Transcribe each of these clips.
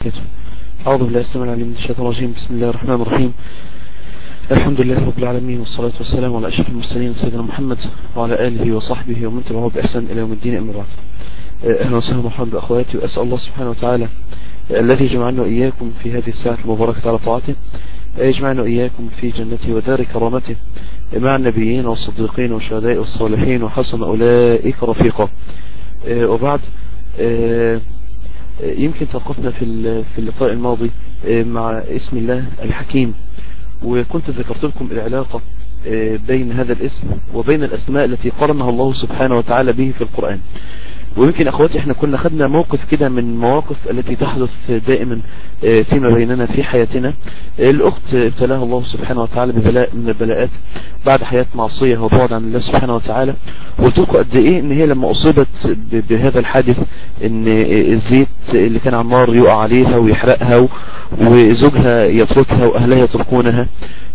وبركاته أعوذ بالله السلام العليم من الشيطان الرجيم بسم الله الرحمن الرحيم الحمد لله رب العالمين والصلاة والسلام على أشرف المرسلين سيدنا محمد وعلى آله وصحبه ومن تبعه بإحسان إلى يوم الدين أما بعد أهلا وسهلا مرحبا بأخواتي وأسأل الله سبحانه وتعالى الذي جمعنا وإياكم في هذه الساعة المباركة على طاعته يجمعنا وإياكم في جنته ودار كرامته مع النبيين والصديقين والشهداء والصالحين وحسن أولئك رفيقا وبعد يمكن توقفنا في في اللقاء الماضي مع اسم الله الحكيم وكنت ذكرت لكم العلاقة بين هذا الاسم وبين الأسماء التي قرنها الله سبحانه وتعالى به في القرآن ويمكن أخواتي احنا كنا خدنا موقف كده من المواقف التي تحدث دائما فيما بيننا في حياتنا الأخت ابتلاها الله سبحانه وتعالى ببلاء من البلاءات بعد حياة معصية وبعد عن الله سبحانه وتعالى وقلت لكم قد ايه ان هي لما أصيبت بهذا الحادث ان الزيت اللي كان على النار يقع عليها ويحرقها وزوجها يتركها وأهلها يتركونها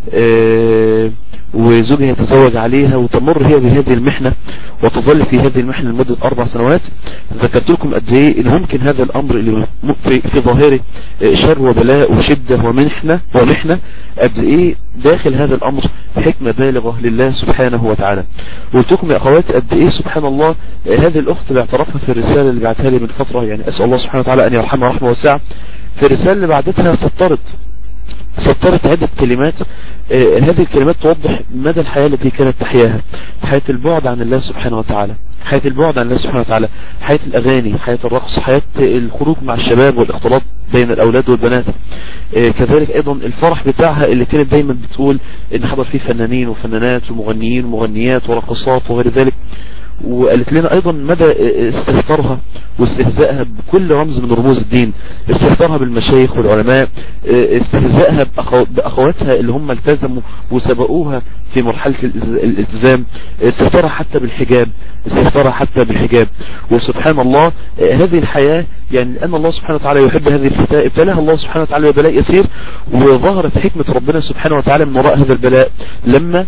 وزوجها يتزوج عليها وتمر هي بهذه المحنة وتظل في هذه المحنة لمدة أربع سنوات ذكرت لكم قد ايه ان ممكن هذا الامر اللي في, في ظاهره شر وبلاء وشدة ومحنة ومحنة قد ايه داخل هذا الامر حكمة بالغة لله سبحانه وتعالى قلت لكم يا اخوات قد ايه سبحان الله هذه الاخت باعترافها في الرسالة اللي بعتها لي من فترة يعني اسأل الله سبحانه وتعالى ان يرحمها رحمة واسعة في الرسالة اللي بعدتها سطرت سطرت عدة كلمات آه هذه الكلمات توضح مدى الحياة التي كانت تحياها حياة البعد عن الله سبحانه وتعالى حياة البعد عن الله سبحانه وتعالى حياة الأغاني حياة الرقص حياة الخروج مع الشباب والاختلاط بين الأولاد والبنات آه كذلك أيضا الفرح بتاعها اللي كانت دايما بتقول إن حضر فيه فنانين وفنانات ومغنيين ومغنيات ورقصات وغير ذلك وقالت لنا ايضا مدى استهتارها واستهزائها بكل رمز من رموز الدين استهتارها بالمشايخ والعلماء استهزائها باخواتها اللي هم التزموا وسبقوها في مرحلة الالتزام استهتارها حتى بالحجاب استهتارها حتى بالحجاب وسبحان الله هذه الحياة يعني لأن الله سبحانه وتعالى يحب هذه الفتاة ابتلاها الله سبحانه وتعالى ببلاء يسير وظهرت حكمة ربنا سبحانه وتعالى من وراء هذا البلاء لما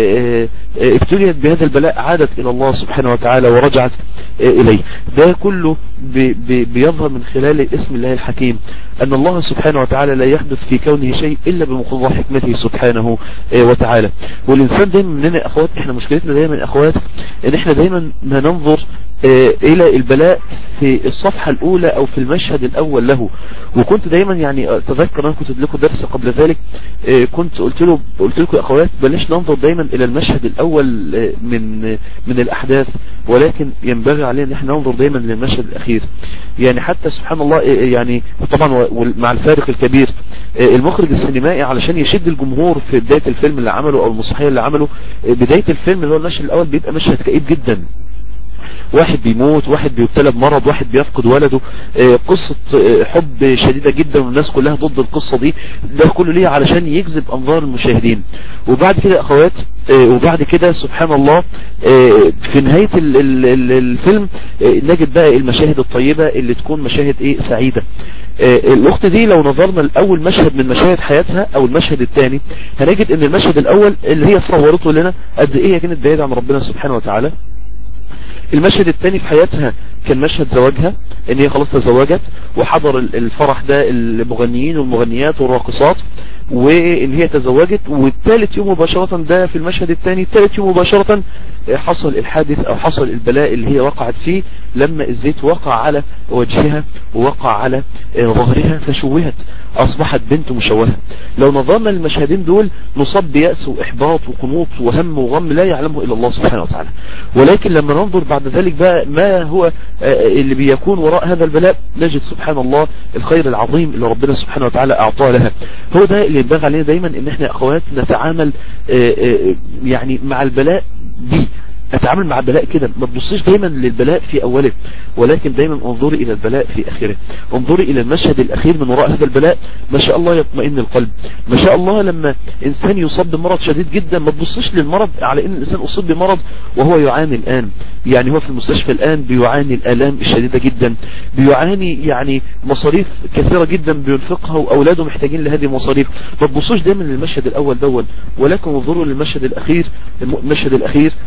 ابتليت بهذا البلاء عادت إلى الله سبحانه وتعالى ورجعت إليه ده كله بي بي بيظهر من خلال اسم الله الحكيم أن الله سبحانه وتعالى لا يحدث في كونه شيء إلا بمقتضى حكمته سبحانه وتعالى والإنسان دايما مننا أخوات إحنا مشكلتنا دايما أخوات إن إحنا دايما ما ننظر إلى البلاء في الصفحة الأولى أو في المشهد الأول له وكنت دايما يعني أتذكر أنا كنت لكم درس قبل ذلك كنت قلت له قلت لكم يا أخوات بلاش ننظر دايما إلى المشهد الأول من من الأحداث ولكن ينبغي علينا ان احنا ننظر دايما للمشهد الاخير يعني حتى سبحان الله يعني طبعا مع الفارق الكبير المخرج السينمائي علشان يشد الجمهور في بداية الفيلم اللي عمله او المسرحيه اللي عمله بداية الفيلم اللي هو المشهد الاول بيبقى مشهد كئيب جدا واحد بيموت واحد بيبتلى بمرض واحد بيفقد ولده قصة حب شديدة جدا والناس كلها ضد القصة دي ده كله ليه علشان يجذب انظار المشاهدين وبعد كده اخوات وبعد كده سبحان الله في نهاية الفيلم نجد بقى المشاهد الطيبة اللي تكون مشاهد ايه سعيدة الاخت دي لو نظرنا الاول مشهد من مشاهد حياتها او المشهد الثاني هنجد ان المشهد الاول اللي هي صورته لنا قد ايه هي كانت بعيدة عن ربنا سبحانه وتعالى المشهد الثاني في حياتها كان مشهد زواجها ان هي خلاص تزوجت وحضر الفرح ده المغنيين والمغنيات والراقصات وان هي تزوجت والثالث يوم مباشرة ده في المشهد الثاني الثالث يوم مباشرة حصل الحادث او حصل البلاء اللي هي وقعت فيه لما الزيت وقع على وجهها ووقع على ظهرها فشوهت اصبحت بنت مشوهة لو نظرنا للمشهدين دول نصاب بيأس واحباط وقنوط وهم وغم لا يعلمه الا الله سبحانه وتعالى ولكن لما ننظر بعد ذلك بقى ما هو اللي بيكون وراء هذا البلاء نجد سبحان الله الخير العظيم اللي ربنا سبحانه وتعالى اعطاه لها هو ده اللي ينبغي علينا دايما ان احنا اخوات نتعامل يعني مع البلاء دي اتعامل مع البلاء كده ما تبصيش دايما للبلاء في اوله ولكن دايما انظري الى البلاء في اخره انظري الى المشهد الاخير من وراء هذا البلاء ما شاء الله يطمئن القلب ما شاء الله لما انسان يصاب بمرض شديد جدا ما تبصيش للمرض على ان الانسان اصيب بمرض وهو يعاني الان يعني هو في المستشفى الان بيعاني الالام الشديدة جدا بيعاني يعني مصاريف كثيرة جدا بينفقها واولاده محتاجين لهذه المصاريف ما تبصوش دايما للمشهد الاول دول ولكن انظروا للمشهد الاخير المشهد الاخير كما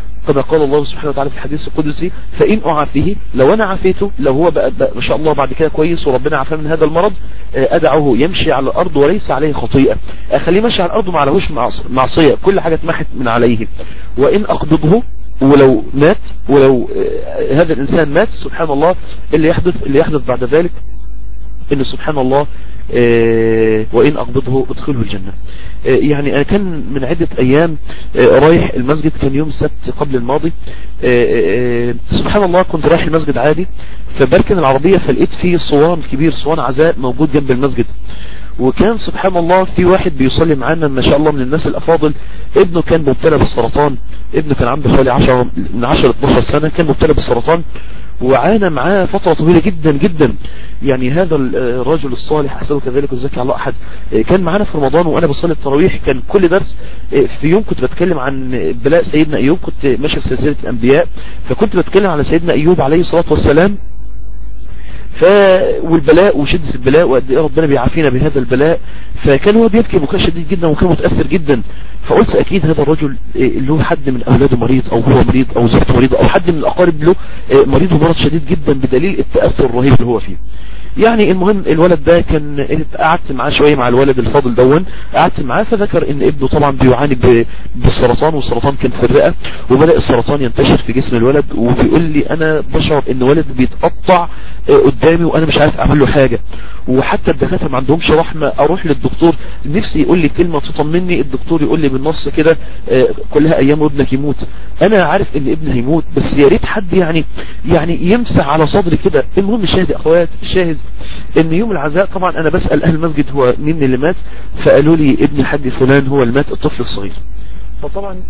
قال الله سبحانه وتعالى في الحديث القدسي فإن أعافيه لو أنا عافيته لو هو بقى, بقى ما شاء الله بعد كده كويس وربنا عافاه من هذا المرض أدعه يمشي على الأرض وليس عليه خطيئة أخليه ماشي على الأرض وما عليهوش معصية كل حاجة اتمحت من عليه وإن أقبضه ولو مات ولو هذا الإنسان مات سبحان الله اللي يحدث اللي يحدث بعد ذلك ان سبحان الله وإن أقبضه ادخله الجنة يعني أنا كان من عدة أيام رايح المسجد كان يوم السبت قبل الماضي سبحان الله كنت رايح المسجد عادي فبركن العربية فلقيت فيه صوان كبير صوان عزاء موجود جنب المسجد وكان سبحان الله في واحد بيصلي معانا ما شاء الله من الناس الافاضل ابنه كان مبتلى بالسرطان ابنه كان عنده حوالي 10 من 10 ل 12 سنة كان مبتلى بالسرطان وعانى معاه فترة طويلة جدا جدا يعني هذا الرجل الصالح أحسنه كذلك وزكي الله أحد كان معانا في رمضان وأنا بصلي التراويح كان كل درس في يوم كنت بتكلم عن بلاء سيدنا أيوب كنت ماشي في سلسلة الأنبياء فكنت بتكلم على سيدنا أيوب عليه الصلاة والسلام ف والبلاء وشدة البلاء وقد ايه ربنا بيعافينا بهذا البلاء فكان هو بيبكي بكاء شديد جدا وكان متأثر جدا فقلت اكيد هذا الرجل اللي هو حد من اولاده مريض او هو مريض او زوجته مريض او حد من الاقارب له مريض ومرض شديد جدا بدليل التأثر الرهيب اللي هو فيه يعني المهم الولد ده كان قعدت معاه شوية مع الولد الفاضل دون قعدت معاه فذكر ان ابنه طبعا بيعاني بالسرطان والسرطان كان في الرئة وبدأ السرطان ينتشر في جسم الولد وبيقول لي انا بشعر ان ولد بيتقطع قدامي وانا مش عارف اعمل له حاجة وحتى الدكاتره ما عندهمش رحمة اروح للدكتور نفسي يقول لي كلمة تطمني الدكتور يقول لي بالنص كده كلها ايام وابنك يموت انا عارف ان ابني هيموت بس يا ريت حد يعني يعني يمسح على صدري كده المهم الشاهد يا اخوات الشاهد ان يوم العزاء طبعا انا بسأل اهل المسجد هو مين اللي مات فقالوا لي ابن الحاج فلان هو اللي مات الطفل الصغير فطبعا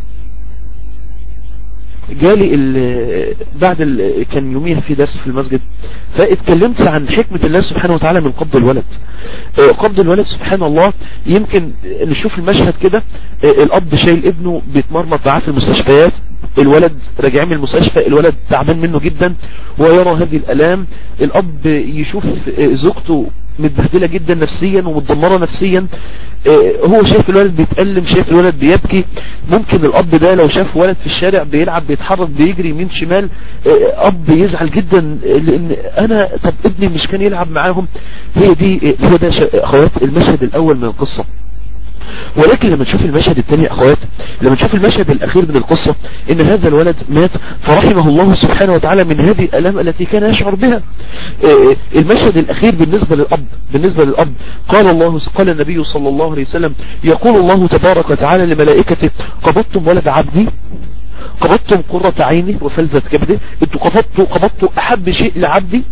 جالي ال بعد ال كان يوميها في درس في المسجد فاتكلمت عن حكمة الله سبحانه وتعالى من قبض الولد قبض الولد سبحان الله يمكن نشوف المشهد كده الاب شايل ابنه بيتمرمط معاه في المستشفيات الولد راجع من المستشفى الولد تعبان منه جدا ويرى هذه الالام الاب يشوف زوجته متبهدلة جدا نفسيا ومتدمرة نفسيا هو شايف الولد بيتألم شايف الولد بيبكي ممكن الاب ده لو شاف ولد في الشارع بيلعب بيتحرك بيجري يمين شمال اب يزعل جدا لان انا طب ابني مش كان يلعب معاهم هي دي هو ده اخوات المشهد الاول من القصة ولكن لما نشوف المشهد الثاني يا اخوات لما نشوف المشهد الاخير من القصة ان هذا الولد مات فرحمه الله سبحانه وتعالى من هذه الالام التي كان يشعر بها المشهد الاخير بالنسبة للاب بالنسبة للاب قال الله قال النبي صلى الله عليه وسلم يقول الله تبارك وتعالى لملائكته قبضتم ولد عبدي قبضتم قرة عيني وفلذة كبده انتوا قبضتوا قبضتوا احب شيء لعبدي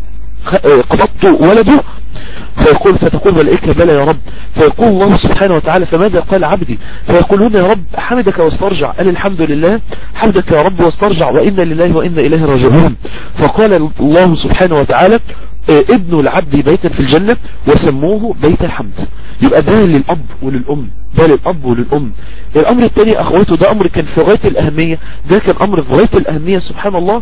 قبضت ولده فيقول فتقول ملائكة بلى يا رب فيقول الله سبحانه وتعالى فماذا قال عبدي فيقولون يا رب حمدك واسترجع قال الحمد لله حمدك يا رب واسترجع وإنا لله وإنا إليه راجعون فقال الله سبحانه وتعالى ابن العبد بيتا في الجنة وسموه بيت الحمد يبقى ده للأب وللأم ده للأب وللأم الأمر الثاني أخواته ده أمر كان في غاية الأهمية ده كان أمر في غاية الأهمية سبحان الله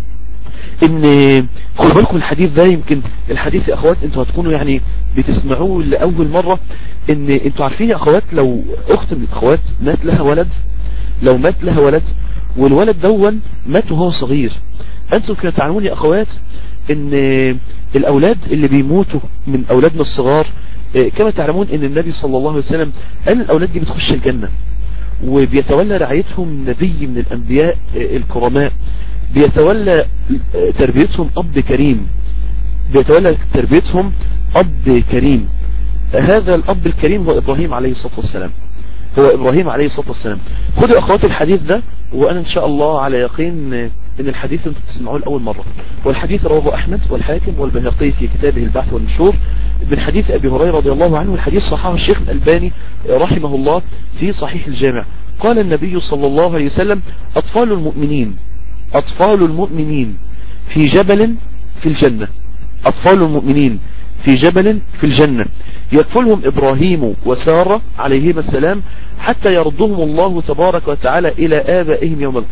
ان خلوا بالكم الحديث ده يمكن الحديث يا اخوات انتوا هتكونوا يعني بتسمعوه لأول مرة ان انتوا عارفين يا اخوات لو اخت من الاخوات مات لها ولد لو مات لها ولد والولد دون مات وهو صغير انتوا كانوا تعلمون يا اخوات ان الاولاد اللي بيموتوا من اولادنا الصغار كما تعلمون ان النبي صلى الله عليه وسلم قال الاولاد دي بتخش الجنة وبيتولى رعايتهم نبي من الانبياء الكرماء بيتولى تربيتهم اب كريم بيتولى تربيتهم اب كريم هذا الاب الكريم هو ابراهيم عليه الصلاة والسلام هو ابراهيم عليه الصلاة والسلام خدوا اخواتي الحديث ده وانا ان شاء الله على يقين ان الحديث انتم تسمعوه لاول مرة والحديث رواه احمد والحاكم والبهقي في كتابه البحث والنشور من حديث ابي هريرة رضي الله عنه والحديث صححه الشيخ الالباني رحمه الله في صحيح الجامع قال النبي صلى الله عليه وسلم اطفال المؤمنين أطفال المؤمنين في جبل في الجنة أطفال المؤمنين في جبل في الجنة يكفلهم إبراهيم وسارة عليهما السلام حتى يردهم الله تبارك وتعالى إلى آبائهم يوم القيامة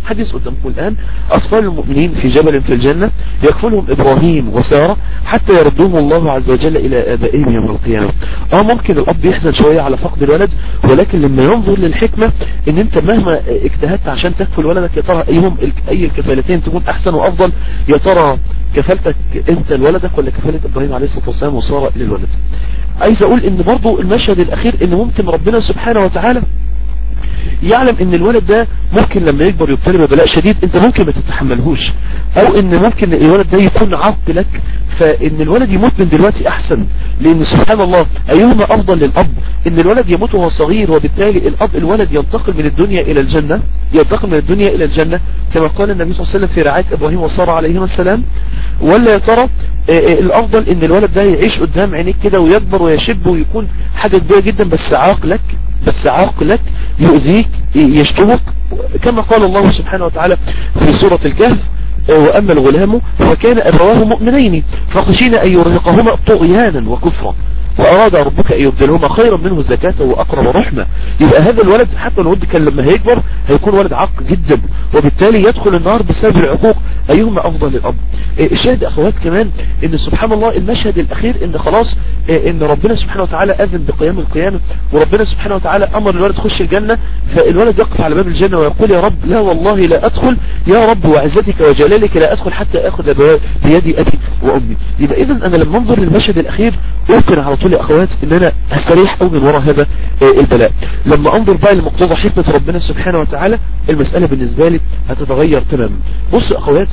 حديث قدامكم الآن أطفال المؤمنين في جبل في الجنة يكفلهم إبراهيم وسارة حتى يردهم الله عز وجل إلى آبائهم يوم القيامة اه ممكن الأب يحزن شوية على فقد الولد ولكن لما ينظر للحكمة ان انت مهما اجتهدت عشان تكفل ولدك يا ترى ايهم اي الكفالتين تكون احسن وافضل يا ترى كفالتك انت لولدك ولا كفالة ابراهيم عليه الصلاة والسلام وسارة للولد عايز اقول ان برضو المشهد الاخير ان ممكن ربنا سبحانه وتعالى يعلم ان الولد ده ممكن لما يكبر يبتلى ببلاء شديد انت ممكن ما تتحملهوش او ان ممكن الولد ده يكون عق لك فان الولد يموت من دلوقتي احسن لان سبحان الله ايهما افضل للاب ان الولد يموت وهو صغير وبالتالي الاب الولد ينتقل من الدنيا الى الجنة ينتقل من الدنيا الى الجنة كما قال النبي صلى الله عليه وسلم في رعاية ابراهيم وسارة عليهما السلام ولا يا ترى الافضل ان الولد ده يعيش قدام عينيك كده ويكبر ويشب ويكون حاجة كبيرة جدا بس عاق لك بس عاقلك يؤذيك يشتمك كما قال الله سبحانه وتعالى في سورة الكهف وأما الغلام وكان أبواه مؤمنين فخشينا أن يرهقهما طغيانا وكفرا وأراد ربك أن يبدلهما خيرا منه زكاة وأقرب رحمة يبقى هذا الولد حتى الولد كان لما هيكبر هيكون ولد عق جدا وبالتالي يدخل النار بسبب العقوق أيهما أفضل للأب الشاهد أخوات كمان إن سبحان الله المشهد الأخير إن خلاص إن ربنا سبحانه وتعالى أذن بقيام القيامة وربنا سبحانه وتعالى أمر الولد يخش الجنة فالولد يقف على باب الجنة ويقول يا رب لا والله لا أدخل يا رب وعزتك وجلالك لا أدخل حتى أخذ بيدي أبي وأمي يبقى إذا أنا لما انظر للمشهد الأخير ممكن على طول يا أخوات إن أنا أستريح أو من وراء هذا البلاء لما انظر بقى لمقتضى حكمة ربنا سبحانه وتعالى المسألة بالنسبة لي هتتغير تماما بصوا أخوات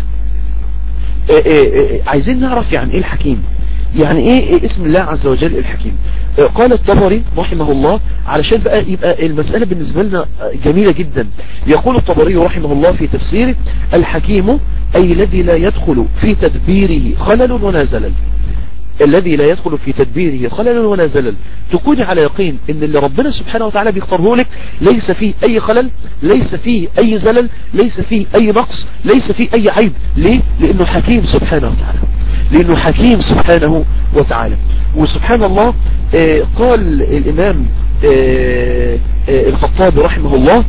عايزين نعرف يعني ايه الحكيم يعني ايه اسم الله عز وجل الحكيم قال الطبري رحمه الله علشان بقى يبقى المسألة بالنسبة لنا جميلة جدا يقول الطبري رحمه الله في تفسيره الحكيم اي الذي لا يدخل في تدبيره خلل ولا زلل الذي لا يدخل في تدبيره خلل ولا زلل تكوني على يقين ان اللي ربنا سبحانه وتعالى بيختاره لك ليس فيه اي خلل ليس فيه اي زلل ليس فيه اي نقص ليس فيه اي عيب ليه لانه حكيم سبحانه وتعالى لانه حكيم سبحانه وتعالى وسبحان الله آه قال الامام آه آه الخطابي رحمه الله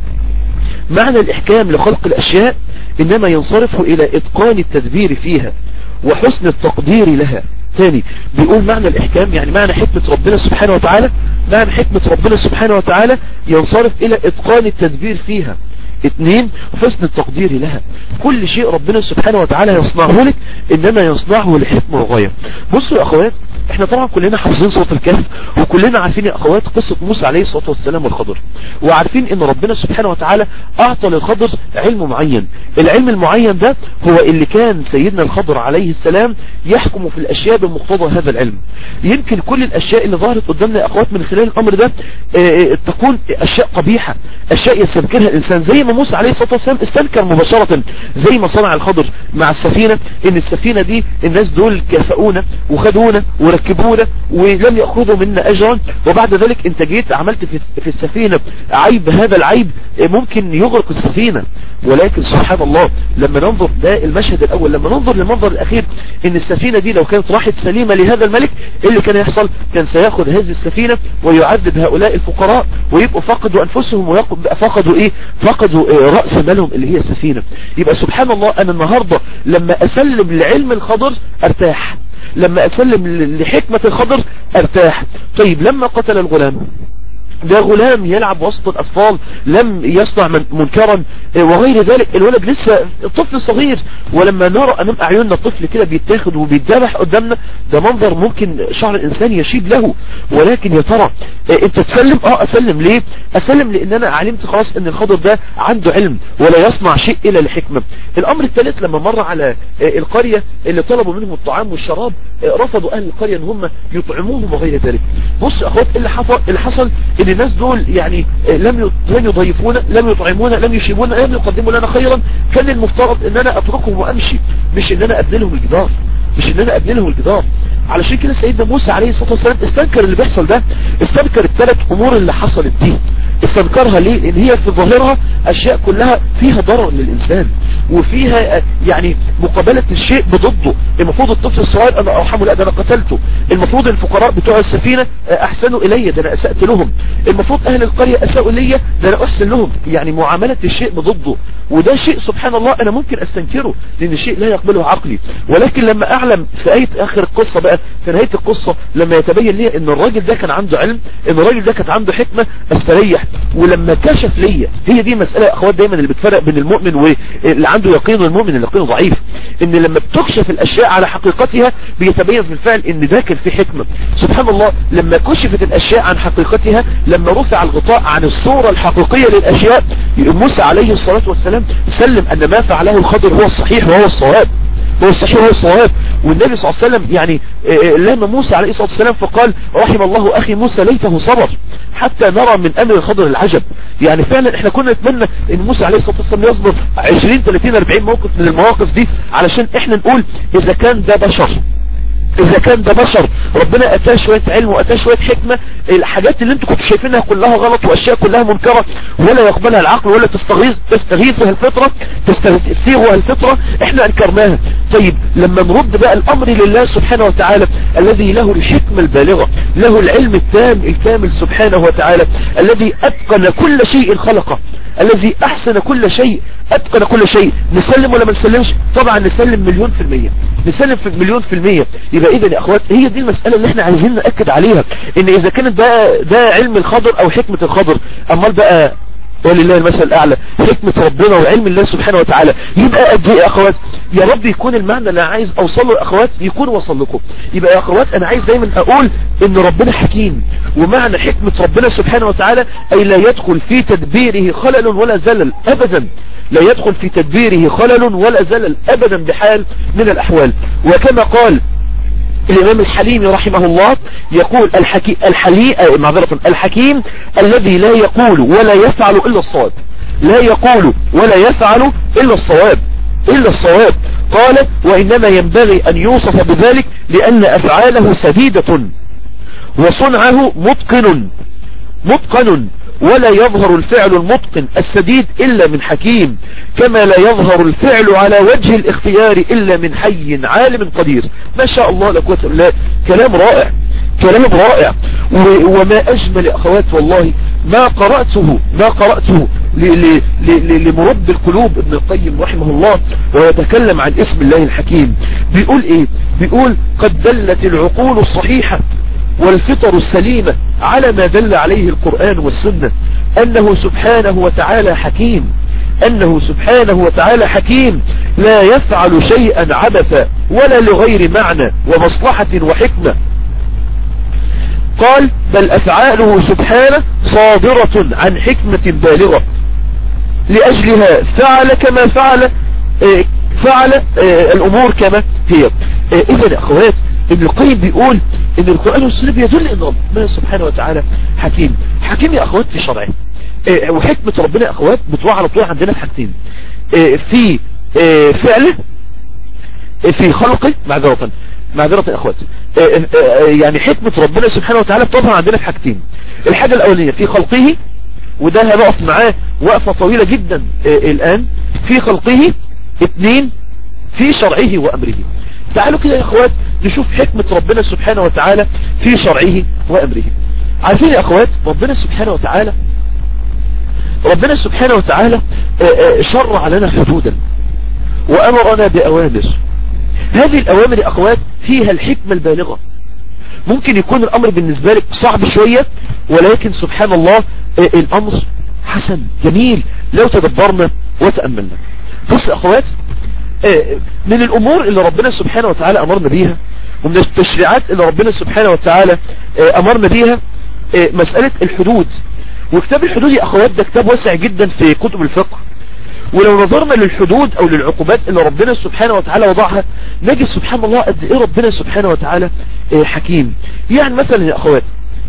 معنى الاحكام لخلق الاشياء انما ينصرف الى اتقان التدبير فيها وحسن التقدير لها ثاني بيقول معنى الاحكام يعني معنى حكمة ربنا سبحانه وتعالى معنى حكمة ربنا سبحانه وتعالى ينصرف الى اتقان التدبير فيها اثنين حسن التقدير لها كل شيء ربنا سبحانه وتعالى يصنعه لك انما يصنعه لحكمة وغاية بصوا يا اخوات احنا طبعا كلنا حافظين صوت الكهف وكلنا عارفين يا اخوات قصة موسى عليه الصلاة والسلام والخضر وعارفين ان ربنا سبحانه وتعالى اعطى للخضر علم معين العلم المعين ده هو اللي كان سيدنا الخضر عليه السلام يحكم في الاشياء بمقتضى هذا العلم يمكن كل الاشياء اللي ظهرت قدامنا يا اخوات من خلال الامر ده اه تكون اشياء قبيحة اشياء يستنكرها الانسان زي ما موسى عليه الصلاة والسلام استنكر مباشرة زي ما صنع الخضر مع السفينة ان السفينة دي الناس دول كافئونا وخدونا وركبونا ولم يأخذوا منا اجرا وبعد ذلك انت جيت عملت في, في السفينة عيب هذا العيب ممكن يغرق السفينة ولكن سبحان الله لما ننظر ده المشهد الاول لما ننظر للمنظر الاخير ان السفينة دي لو كانت راحت سليمة لهذا الملك اللي كان يحصل كان سيأخذ هذه السفينة ويعذب هؤلاء الفقراء ويبقوا فقدوا انفسهم وفقدوا ايه فقدوا رأس مالهم اللي هي السفينة يبقى سبحان الله انا النهاردة لما اسلم لعلم الخضر ارتاح لما اسلم لحكمة الخضر ارتاح طيب لما قتل الغلام ده غلام يلعب وسط الأطفال لم يصنع من منكرا وغير ذلك الولد لسه طفل صغير ولما نرى أمام أعيننا الطفل كده بيتاخد وبيتذبح قدامنا ده منظر ممكن شعر الإنسان يشيب له ولكن يا ترى انت تسلم اه اسلم ليه اسلم لان انا علمت خلاص ان الخضر ده عنده علم ولا يصنع شيء الا لحكمة الامر الثالث لما مر على القرية اللي طلبوا منهم الطعام والشراب رفضوا اهل القرية ان هم يطعموهم وغير ذلك بص اخوات اللي حصل اللي حصل ان الناس دول يعني لم لم يضيفونا لم يطعمونا لم يشيبونا لم يقدموا لنا خيرا كان المفترض ان انا اتركهم وامشي مش ان انا ابني لهم الجدار مش ان انا ابني لهم الجدار علشان كده سيدنا موسى عليه الصلاة والسلام استنكر اللي بيحصل ده استنكر الثلاث امور اللي حصلت دي استنكرها ليه لان هي في ظاهرها اشياء كلها فيها ضرر للانسان وفيها يعني مقابلة الشيء بضده المفروض الطفل الصغير انا ارحمه لا ده انا قتلته المفروض الفقراء بتوع السفينة احسنوا الي ده انا اسأت لهم المفروض اهل القرية اساءوا الي ده انا احسن لهم يعني معاملة الشيء بضده وده شيء سبحان الله انا ممكن استنكره لان الشيء لا يقبله عقلي ولكن لما اعلم في اية اخر القصة بقى في نهاية القصة لما يتبين لي ان الراجل ده كان عنده علم ان الراجل ده كانت عنده حكمة استريح ولما كشف لي هي دي مسألة يا اخوات دايما اللي بتفرق بين المؤمن واللي عنده يقين والمؤمن اللي يقينه ضعيف ان لما بتكشف الاشياء على حقيقتها بيتبين في الفعل ان ده كان في حكمة سبحان الله لما كشفت الاشياء عن حقيقتها لما رفع الغطاء عن الصورة الحقيقية للاشياء موسى عليه الصلاة والسلام سلم ان ما فعله الخضر هو الصحيح وهو الصواب هو الصحيح هو الصواب والنبي صلى الله عليه وسلم يعني لما موسى عليه الصلاة والسلام فقال رحم الله اخي موسى ليته صبر حتى نرى من امر الخضر العجب يعني فعلا احنا كنا نتمنى ان موسى عليه الصلاة والسلام يصبر 20 30 40 موقف من المواقف دي علشان احنا نقول اذا كان ده بشر اذا كان ده بشر ربنا اتاه شوية علم واتاه شوية حكمة الحاجات اللي انتوا كنتوا شايفينها كلها غلط واشياء كلها منكرة ولا يقبلها العقل ولا تستغيث تستغيثها الفطرة تستغيثها الفطرة احنا انكرناها طيب لما نرد بقى الامر لله سبحانه وتعالى الذي له الحكمة البالغة له العلم التام الكامل سبحانه وتعالى الذي اتقن كل شيء خلقه الذي احسن كل شيء اتقن كل شيء نسلم ولا ما نسلمش طبعا نسلم مليون في المية نسلم في مليون في المية يبقى اذا يا اخوات هي دي المسألة اللي احنا عايزين نأكد عليها ان اذا كانت بقى ده علم الخضر او حكمة الخضر امال بقى ولله المثل الاعلى حكمة ربنا وعلم الله سبحانه وتعالى يبقى قد ايه يا اخوات يا رب يكون المعنى اللي انا عايز اوصله يا اخوات يكون وصل لكم يبقى يا اخوات انا عايز دايما اقول ان ربنا حكيم ومعنى حكمة ربنا سبحانه وتعالى اي لا يدخل في تدبيره خلل ولا زلل ابدا لا يدخل في تدبيره خلل ولا زلل ابدا بحال من الاحوال وكما قال الإمام الحليم رحمه الله يقول الحكي الحلي معذرة الحكيم الذي لا يقول ولا يفعل إلا الصواب لا يقول ولا يفعل إلا الصواب إلا الصواب قال وإنما ينبغي أن يوصف بذلك لأن أفعاله سديدة وصنعه متقن متقن ولا يظهر الفعل المتقن السديد إلا من حكيم كما لا يظهر الفعل على وجه الاختيار إلا من حي عالم قدير ما شاء الله لا قوه الا بالله كلام رائع كلام رائع وما أجمل يا أخوات والله ما قرأته ما قرأته لمرب القلوب ابن القيم رحمه الله ويتكلم عن اسم الله الحكيم بيقول ايه بيقول قد دلت العقول الصحيحة والفطر السليمة على ما دل عليه القرآن والسنة أنه سبحانه وتعالى حكيم أنه سبحانه وتعالى حكيم لا يفعل شيئا عبثا ولا لغير معنى ومصلحة وحكمة قال بل أفعاله سبحانه صادرة عن حكمة بالغة لأجلها فعل كما فعل فعل الأمور كما هي إذا يا أخوات ابن القيم بيقول ان القرآن والسنة بيدل ان ربنا سبحانه وتعالى حكيم حكيم يا اخوات في شرعه اه وحكمة ربنا يا اخوات بتوع على طول عندنا في حاجتين اه في اه فعله في خلقه معذرة معذرة يا اخوات يعني حكمة ربنا سبحانه وتعالى بتظهر عندنا في حاجتين الحاجة الاولانية في خلقه وده هنقف معاه وقفة طويلة جدا الان في خلقه اثنين في شرعه وامره تعالوا كده يا اخوات نشوف حكمة ربنا سبحانه وتعالى في شرعه وامره عارفين يا اخوات ربنا سبحانه وتعالى ربنا سبحانه وتعالى شرع لنا حدودا وامرنا باوامر هذه الاوامر يا اخوات فيها الحكمة البالغة ممكن يكون الامر بالنسبة لك صعب شوية ولكن سبحان الله الامر حسن جميل لو تدبرنا وتأملنا بص يا اخوات من الامور اللي ربنا سبحانه وتعالى امرنا بيها ومن التشريعات اللي ربنا سبحانه وتعالى امرنا بيها مسألة الحدود وكتاب الحدود يا اخوات ده كتاب واسع جدا في كتب الفقه ولو نظرنا للحدود او للعقوبات اللي ربنا سبحانه وتعالى وضعها نجد سبحان الله قد ايه ربنا سبحانه وتعالى حكيم يعني مثلا يا اخوات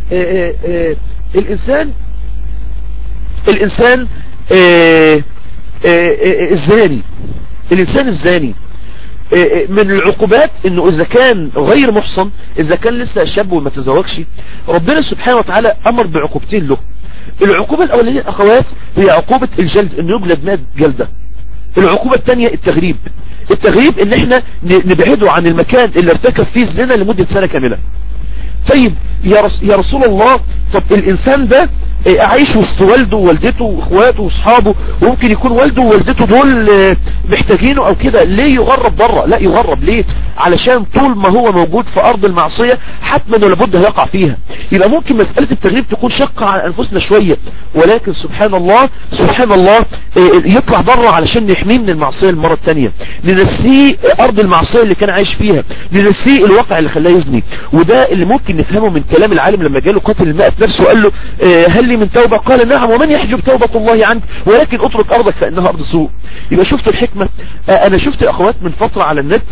الانسان الانسان الزاني الانسان الزاني من العقوبات انه اذا كان غير محصن اذا كان لسه شاب وما تزوجش ربنا سبحانه وتعالى امر بعقوبتين له العقوبة الاولانية اخوات هي عقوبة الجلد انه يجلد مات جلدة العقوبة الثانية التغريب التغريب ان احنا نبعده عن المكان اللي ارتكب فيه الزنا لمدة سنة كاملة طيب يا, رس يا رسول الله طب الانسان ده عايش وسط والده ووالدته واخواته واصحابه وممكن يكون والده ووالدته دول محتاجينه او كده ليه يغرب بره لا يغرب ليه علشان طول ما هو موجود في ارض المعصية حتما لابد هيقع فيها يبقى ممكن مسألة التغريب تكون شقة على انفسنا شوية ولكن سبحان الله سبحان الله يطلع بره علشان نحميه من المعصية المرة الثانية ننسيه ارض المعصية اللي كان عايش فيها ننسيه الواقع اللي خلاه يزني وده اللي ممكن نفهمه من كلام العالم لما جاله قاتل المائة نفسه وقال له هل لي من توبة قال نعم ومن يحجب توبة الله عنك ولكن اترك ارضك فانها ارض سوء يبقى شفت الحكمة انا شفت اخوات من فترة على النت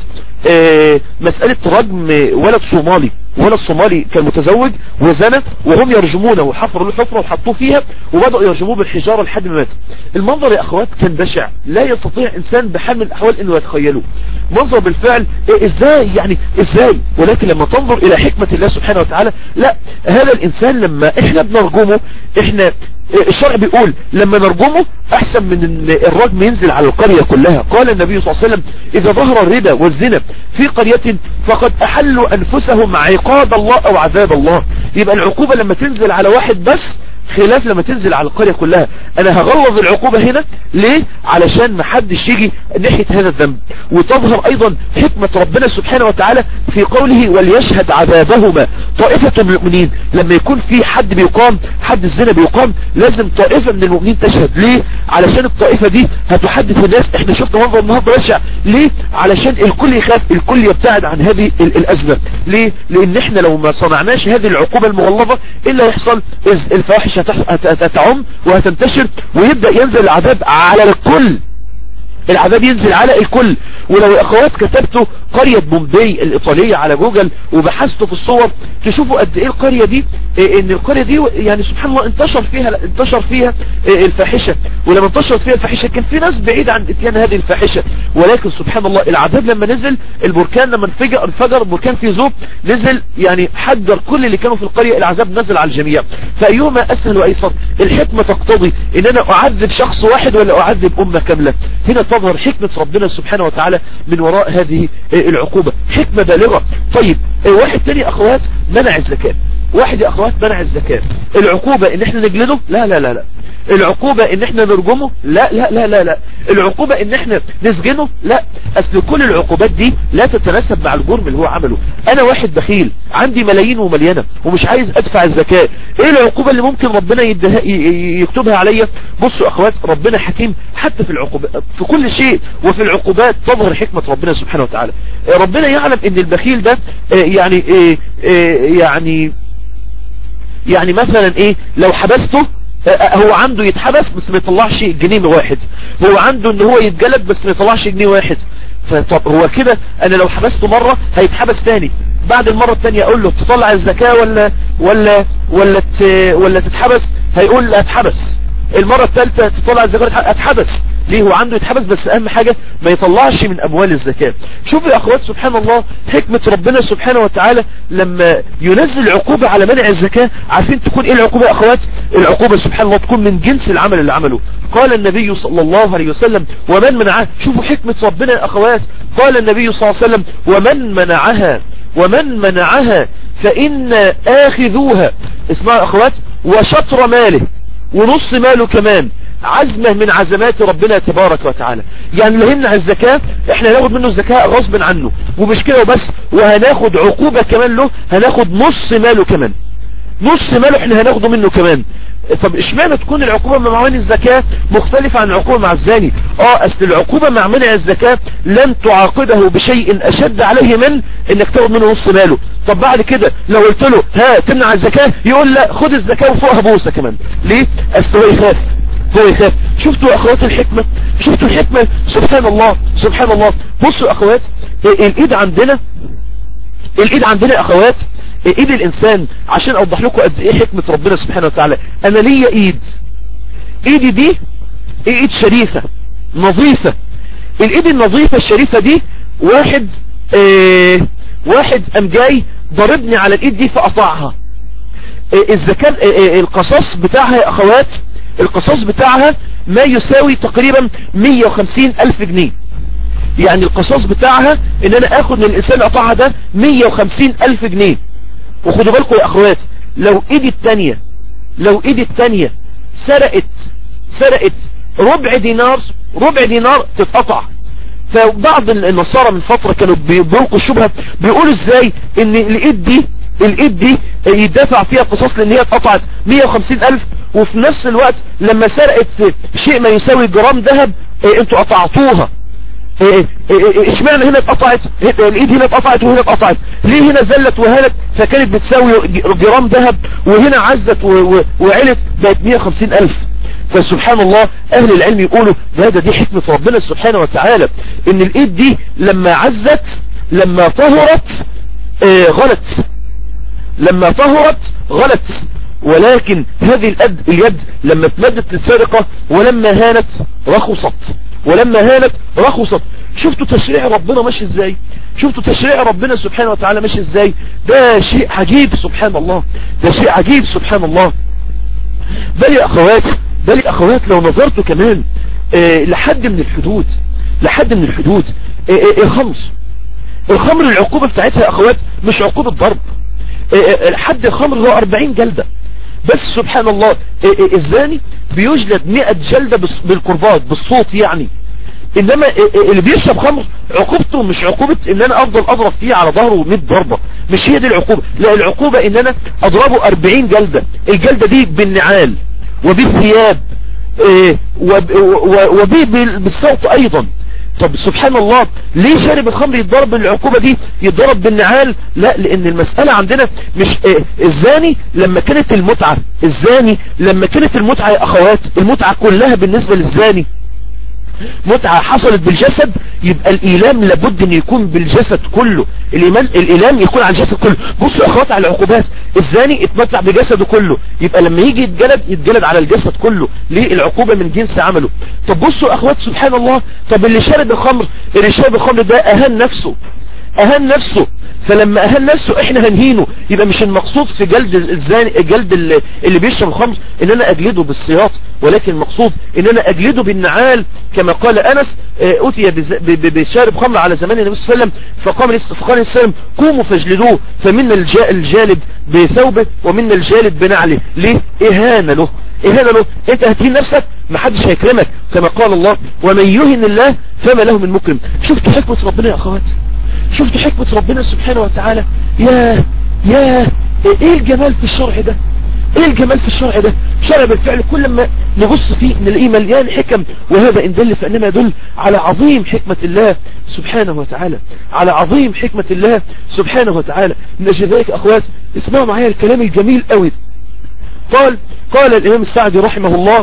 مسألة رجم ولد صومالي ولد صومالي كان متزوج وزنى وهم يرجمونه وحفروا له حفرة وحطوه فيها وبدأوا يرجموه بالحجارة لحد ما مات المنظر يا اخوات كان بشع لا يستطيع انسان بحال من الاحوال انه يتخيله منظر بالفعل إيه ازاي يعني ازاي ولكن لما تنظر الى حكمة الله سبحانه وتعالى لا هذا الانسان لما احنا بنرجمه احنا الشرع بيقول لما نرجمه احسن من ان الرجم ينزل على القرية كلها قال النبي صلى الله عليه وسلم اذا ظهر الربا والزنا في قرية فقد احلوا انفسهم عقاب الله او عذاب الله يبقى العقوبة لما تنزل على واحد بس خلاف لما تنزل على القرية كلها انا هغلظ العقوبة هنا ليه علشان ما حدش يجي ناحية هذا الذنب وتظهر ايضا حكمة ربنا سبحانه وتعالى في قوله وليشهد عذابهما طائفة من المؤمنين لما يكون في حد بيقام حد الزنا بيقام لازم طائفة من المؤمنين تشهد ليه علشان الطائفة دي هتحدث الناس احنا شفنا منظر النهاردة بشع ليه علشان الكل يخاف الكل يبتعد عن هذه الازمة ليه لان احنا لو ما صنعناش هذه العقوبة المغلظة ايه اللي هيحصل الفواحش هتعم وهتنتشر ويبدأ ينزل العذاب على الكل العذاب ينزل على الكل ولو اخوات كتبتوا قرية بومبي الايطالية على جوجل وبحثتوا في الصور تشوفوا قد ايه القرية دي إيه ان القرية دي يعني سبحان الله انتشر فيها انتشر فيها إيه الفاحشة ولما انتشرت فيها الفاحشة كان في ناس بعيد عن اتيان هذه الفاحشة ولكن سبحان الله العذاب لما نزل البركان لما انفجر انفجر البركان في ذوب نزل يعني حجر كل اللي كانوا في القرية العذاب نزل على الجميع فايهما اسهل وايسر الحكمة تقتضي ان انا اعذب شخص واحد ولا اعذب امة كاملة هنا تظهر حكمة ربنا سبحانه وتعالى من وراء هذه العقوبة حكمة بالغة طيب واحد تاني اخوات منع الزكاة واحد يا اخوات منع الزكاة العقوبة ان احنا نجلده لا لا لا لا العقوبة ان احنا نرجمه لا لا لا لا لا العقوبة ان احنا نسجنه لا اصل كل العقوبات دي لا تتناسب مع الجرم اللي هو عمله انا واحد بخيل عندي ملايين ومليانة ومش عايز ادفع الزكاة ايه العقوبة اللي ممكن ربنا يدها يكتبها عليا بصوا اخوات ربنا حكيم حتى في العقوبات في كل شيء وفي العقوبات تظهر حكمة ربنا سبحانه وتعالى ربنا يعلم ان البخيل ده يعني يعني يعني مثلا ايه لو حبسته هو عنده يتحبس بس ما يطلعش جنيه واحد هو عنده ان هو يتجلد بس ما يطلعش جنيه واحد فطب هو كده انا لو حبسته مرة هيتحبس تاني بعد المرة التانية اقول له تطلع الزكاة ولا ولا ولا ولا تتحبس هيقول لا اتحبس المرة الثالثة تطلع الزكاة اتحبس ليه هو عنده يتحبس بس اهم حاجة ما يطلعش من اموال الزكاة شوفوا يا اخوات سبحان الله حكمة ربنا سبحانه وتعالى لما ينزل عقوبة على منع الزكاة عارفين تكون ايه العقوبة يا اخوات العقوبة سبحان الله تكون من جنس العمل اللي عمله قال النبي صلى الله عليه وسلم ومن منعها شوفوا حكمة ربنا يا اخوات قال النبي صلى الله عليه وسلم ومن منعها ومن منعها فإن آخذوها اسمعوا اخوات وشطر ماله ونص ماله كمان عزمة من عزمات ربنا تبارك وتعالى يعني اللي يمنع الزكاة احنا هناخد منه الزكاة غصب عنه ومش كده وبس وهناخد عقوبة كمان له هناخد نص ماله كمان نص ماله احنا هناخده منه كمان طب اشمعنى تكون العقوبة مع منع الزكاة مختلفة عن العقوبة مع الزاني اه اصل العقوبة مع منع الزكاة لن تعاقبه بشيء اشد عليه من انك تاخد منه نص ماله طب بعد كده لو قلت له ها تمنع الزكاة يقول لا خد الزكاة وفوقها بوسة كمان ليه اصل هو يخاف هو يخاف شفتوا اخوات الحكمة شفتوا الحكمة سبحان الله سبحان الله بصوا اخوات الايد عندنا الايد عندنا يا اخوات ايد الانسان عشان اوضح لكم قد ايه حكمة ربنا سبحانه وتعالى انا ليا ايد ايدي دي ايد شريفة نظيفة الايد النظيفة الشريفة دي واحد اه واحد قام جاي ضربني على الايد دي فقطعها اه الزكاة اه القصاص بتاعها يا اخوات القصاص بتاعها ما يساوي تقريبا 150 الف جنيه يعني القصاص بتاعها ان انا اخد من الانسان قطعها ده 150 الف جنيه وخدوا بالكم يا اخوات لو ايدي التانية لو ايدي التانية سرقت سرقت ربع دينار ربع دينار تتقطع فبعض النصارى من فترة كانوا بيلقوا الشبهة بيقولوا ازاي ان الايد دي الايد دي يدافع فيها قصاص لان هي اتقطعت 150 الف وفي نفس الوقت لما سرقت شيء ما يساوي جرام ذهب انتوا قطعتوها اشمعنى هنا اتقطعت الايد هنا اتقطعت وهنا اتقطعت ليه هنا زلت وهانت فكانت بتساوي جرام ذهب وهنا عزت وعلت بقت 150 الف فسبحان الله اهل العلم يقولوا هذا دي حكمة ربنا سبحانه وتعالى ان الايد دي لما عزت لما طهرت اه غلت لما طهرت غلت ولكن هذه الأد اليد لما اتمدت للسرقة ولما هانت رخصت ولما هانت رخصت شفتوا تشريع ربنا ماشي ازاي شفتوا تشريع ربنا سبحانه وتعالى ماشي ازاي ده شيء عجيب سبحان الله ده شيء عجيب سبحان الله بل يا اخوات بل يا اخوات لو نظرتوا كمان اه لحد من الحدود لحد من الحدود اه اه الخمر الخمر العقوبة بتاعتها يا اخوات مش عقوبة ضرب حد الخمر هو 40 جلدة بس سبحان الله الزاني بيجلد 100 جلدة بالقربات بالصوت يعني انما اللي بيشرب خمر عقوبته مش عقوبة ان انا افضل اضرب فيه على ظهره 100 ضربة مش هي دي العقوبة لا العقوبة ان انا اضربه 40 جلدة الجلدة دي بالنعال وبالثياب وبالصوت ايضا طب سبحان الله ليه شارب الخمر يتضرب بالعقوبة دي يتضرب بالنعال لا لان المسألة عندنا مش اه الزاني لما كانت المتعة الزاني لما كانت المتعة يا اخوات المتعة كلها بالنسبة للزاني متعة حصلت بالجسد يبقى الإيلام لابد ان يكون بالجسد كله الإيمان الإيلام يكون على الجسد كله بصوا يا اخوات على العقوبات الزاني اتمتع بجسده كله يبقى لما يجي يتجلد يتجلد على الجسد كله ليه العقوبة من جنس عمله طب بصوا يا اخوات سبحان الله طب اللي شارب الخمر اللي شارب الخمر ده اهان نفسه اهان نفسه فلما اهان نفسه احنا هنهينه يبقى مش المقصود في جلد الزاني جلد اللي بيشرب الخمر ان انا اجلده بالسياط ولكن المقصود ان انا اجلده بالنعال كما قال انس اتي بشارب خمر على زمان النبي صلى الله عليه وسلم فقام فقال السلام قوموا فاجلدوه فمنا الجالد بثوبه ومنا الجالد بنعله ليه اهانة له اهانة له انت هتهين نفسك محدش هيكرمك كما قال الله ومن يهن الله فما له من مكرم شفتوا حكمة ربنا يا اخوات شفتوا حكمة ربنا سبحانه وتعالى يا يا ايه الجمال في الشرع ده ايه الجمال في الشرع ده شرع بالفعل كل ما نبص فيه نلاقيه مليان حكم وهذا ان دل فانما يدل على عظيم حكمة الله سبحانه وتعالى على عظيم حكمة الله سبحانه وتعالى من اجل ذلك اخوات اسمعوا معايا الكلام الجميل قوي قال قال الامام السعدي رحمه الله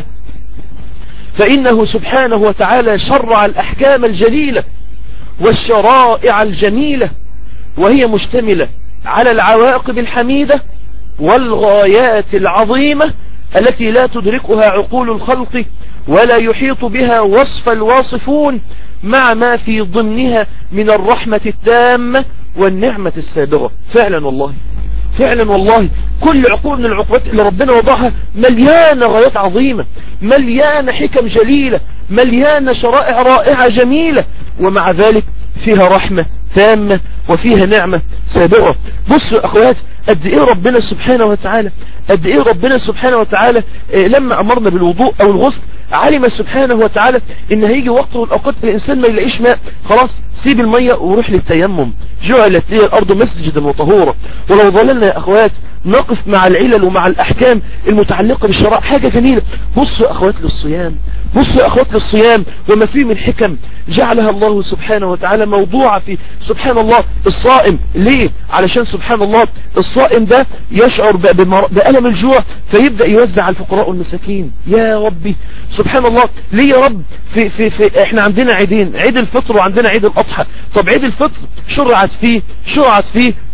فانه سبحانه وتعالى شرع الاحكام الجليلة والشرائع الجميلة وهي مشتملة على العواقب الحميدة والغايات العظيمة التي لا تدركها عقول الخلق ولا يحيط بها وصف الواصفون مع ما في ضمنها من الرحمة التامة والنعمة السابغة فعلا والله فعلا والله كل عقوبة من العقوبات اللي ربنا وضعها مليانة غايات عظيمة مليانة حكم جليلة مليانة شرائع رائعة جميلة ومع ذلك فيها رحمة تامة وفيها نعمة سابقة بصوا اخوات قد ايه ربنا سبحانه وتعالى قد ايه ربنا سبحانه وتعالى إيه لما امرنا بالوضوء او الغسل علم سبحانه وتعالى ان هيجي وقت من الاوقات الانسان ما يلاقيش ماء خلاص سيب المية وروح للتيمم جعلت لي الارض مسجدا وطهورا ولو ظللنا يا اخوات نقف مع العلل ومع الاحكام المتعلقة بالشرع حاجة جميلة بصوا يا اخوات للصيام بصوا يا اخوات للصيام وما فيه من حكم جعلها الله سبحانه وتعالى موضوعة في سبحان الله الصائم ليه علشان سبحان الله الصائم ده يشعر بألم الجوع فيبدأ يوزع على الفقراء والمساكين يا ربي سبحان الله ليه يا رب في, في, في احنا عندنا عيدين عيد الفطر وعندنا عيد الاضحى طب عيد الفطر شرعت فيه شرعت فيه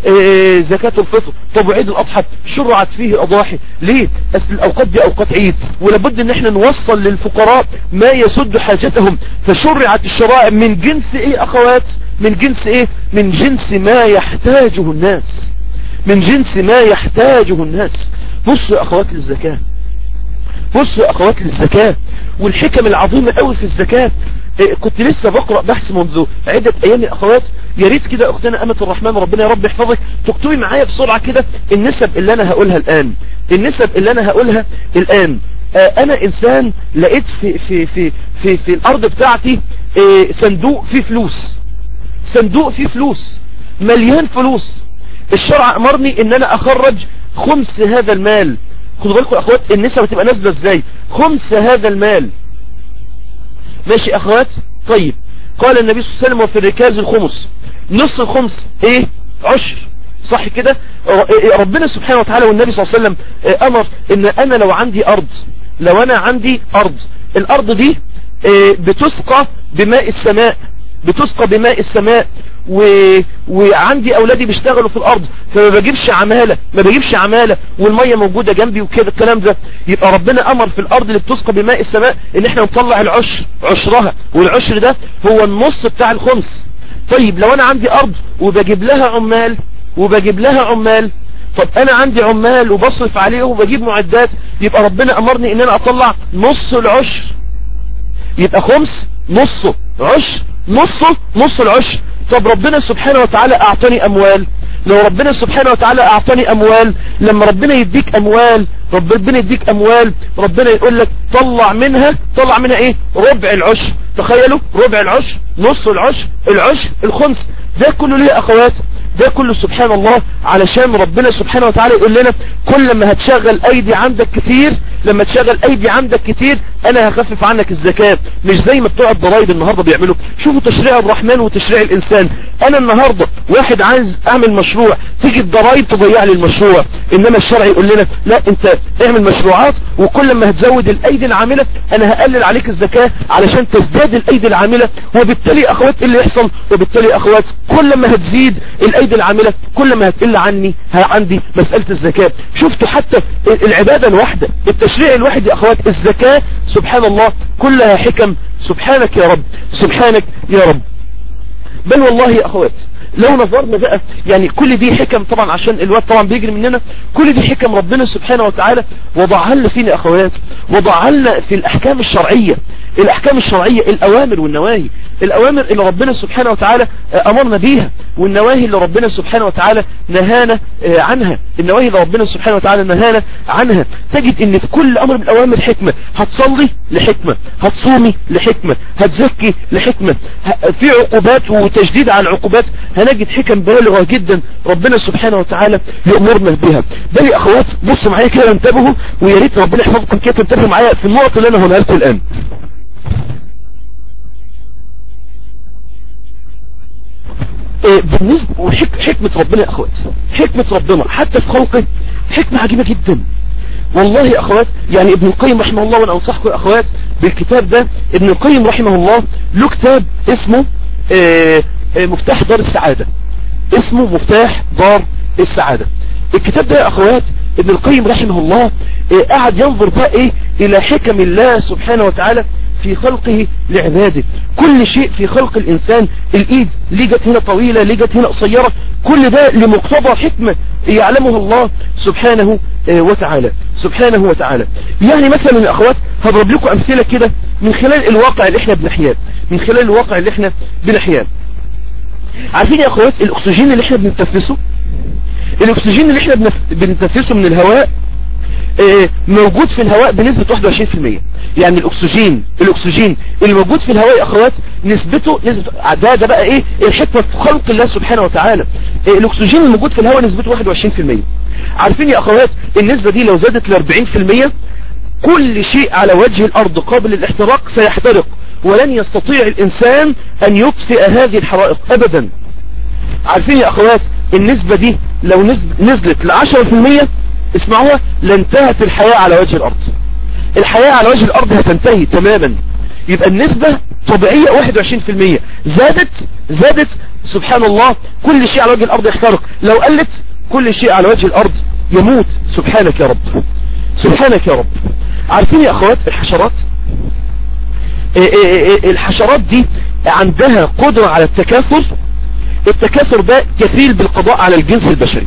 آه، زكاة الفطر طب وعيد الاضحى شرعت فيه الاضاحي ليه اصل الاوقات دي اوقات عيد ولابد ان احنا نوصل للفقراء ما يسد حاجتهم فشرعت الشرائع من جنس ايه اخوات من جنس ايه من جنس ما يحتاجه الناس من جنس ما يحتاجه الناس بصوا يا اخوات للزكاة بصوا يا اخوات للزكاة والحكم العظيمة قوي في الزكاة إيه كنت لسه بقرأ بحث منذ عدة ايام يا اخوات يا ريت كده اختنا امة الرحمن ربنا يا رب يحفظك تكتبي معايا بسرعة كده النسب اللي انا هقولها الان النسب اللي انا هقولها الان آه انا انسان لقيت في في في في, في الارض بتاعتي آه صندوق فيه فلوس صندوق فيه فلوس مليان فلوس الشرع امرني ان انا اخرج خمس هذا المال خدوا بالكم يا اخوات النسبة بتبقى نازله ازاي خمس هذا المال ماشي اخوات طيب قال النبي صلى الله عليه وسلم وفي الركاز الخمس نص الخمس ايه عشر صح كده ربنا سبحانه وتعالى والنبي صلى الله عليه وسلم امر ان انا لو عندي ارض لو انا عندي ارض الارض دي بتسقى بماء السماء بتسقى بماء السماء و... وعندي اولادي بيشتغلوا في الارض فما بجيبش عمالة ما بجيبش عمالة والمية موجودة جنبي وكده الكلام ده يبقى ربنا امر في الارض اللي بتسقى بماء السماء ان احنا نطلع العشر عشرها والعشر ده هو النص بتاع الخمس طيب لو انا عندي ارض وبجيب لها عمال وبجيب لها عمال طب انا عندي عمال وبصرف عليهم وبجيب معدات يبقى ربنا امرني ان انا اطلع نص العشر يبقى خمس نصه عشر نصه نص العشر طب ربنا سبحانه وتعالى اعطاني اموال لو ربنا سبحانه وتعالى اعطاني اموال لما ربنا يديك اموال ربنا يديك اموال ربنا يقول لك طلع منها طلع منها ايه ربع العشر تخيلوا ربع العشر نص العشر العشر الخمس ده كله ليه اخوات ده كله سبحان الله علشان ربنا سبحانه وتعالى يقول لنا كل ما هتشغل ايدي عندك كتير لما تشغل ايدي عندك كتير انا هخفف عنك الزكاة مش زي ما بتوع الضرايب النهاردة بيعملوا شوفوا تشريع الرحمن وتشريع الانسان انا النهاردة واحد عايز اعمل مشروع تيجي الضرايب تضيع لي المشروع انما الشرع يقول لنا لا انت اعمل مشروعات وكل ما هتزود الايدي العاملة انا هقلل عليك الزكاة علشان تزداد الايدي العاملة وبالتالي اخوات ايه اللي يحصل وبالتالي اخوات كل ما هتزيد الايدي العاملة كل ما هتقل عني عندي مسألة الزكاة شفتوا حتى العبادة الواحدة التشريع الواحد يا اخوات الزكاة سبحان الله كلها حكم سبحانك يا رب سبحانك يا رب بل والله يا اخوات لو نظرنا بقى يعني كل دي حكم طبعا عشان الوقت طبعا بيجري مننا كل دي حكم ربنا سبحانه وتعالى وضعها لنا فينا اخوات وضعها لنا في الاحكام الشرعية الاحكام الشرعية الاوامر والنواهي الاوامر اللي ربنا سبحانه وتعالى امرنا بيها والنواهي اللي ربنا سبحانه وتعالى نهانا عنها النواهي اللي ربنا سبحانه وتعالى نهانا عنها تجد ان في كل امر من الاوامر حكمة هتصلي لحكمة هتصومي لحكمة هتزكي لحكمة في عقوبات وتجديد على العقوبات هنجد حكم بالغة جدا ربنا سبحانه وتعالى يأمرنا بها بل يا اخوات بصوا معايا كده انتبهوا ويا ريت ربنا يحفظكم كده تنتبهوا معايا في النقط اللي انا هقولها لكم الان بالنسبة وحكمة ربنا يا اخوات حكمة ربنا حتى في خلقه حكمة عجيبة جدا والله يا اخوات يعني ابن القيم رحمه الله وانا انصحكم يا اخوات بالكتاب ده ابن القيم رحمه الله له كتاب اسمه اه اه مفتاح دار السعادة اسمه مفتاح دار السعادة الكتاب ده يا اخوات ابن القيم رحمه الله اه قاعد ينظر بقى ايه الى حكم الله سبحانه وتعالى في خلقه لعباده كل شيء في خلق الانسان الايد ليه جت هنا طويلة ليه جت هنا قصيرة كل ده لمقتضى حكمة يعلمها الله سبحانه وتعالى سبحانه وتعالى يعني مثلا يا اخوات هضرب لكم امثلة كده من خلال الواقع اللي احنا بنحياه من خلال الواقع اللي احنا بنحياه عارفين يا اخوات الاكسجين اللي احنا بنتنفسه الاكسجين اللي احنا بنتنفسه من الهواء موجود في الهواء بنسبة 21% يعني الاكسجين الاكسجين اللي موجود في الهواء يا اخوات نسبته نسبة ده ده بقى ايه الحكمة في خلق الله سبحانه وتعالى الاكسجين اللي موجود في الهواء نسبته 21% عارفين يا اخوات النسبة دي لو زادت ل 40% كل شيء على وجه الارض قابل للاحتراق سيحترق ولن يستطيع الانسان ان يطفئ هذه الحرائق ابدا عارفين يا اخوات النسبة دي لو نزلت ل 10% اسمعوها لانتهت الحياة على وجه الارض الحياة على وجه الارض هتنتهي تماما يبقى النسبة طبيعية 21% زادت زادت سبحان الله كل شيء على وجه الارض يحترق لو قلت كل شيء على وجه الارض يموت سبحانك يا رب سبحانك يا رب عارفين يا اخوات الحشرات إيه إيه إيه الحشرات دي عندها قدرة على التكاثر التكاثر ده كفيل بالقضاء على الجنس البشري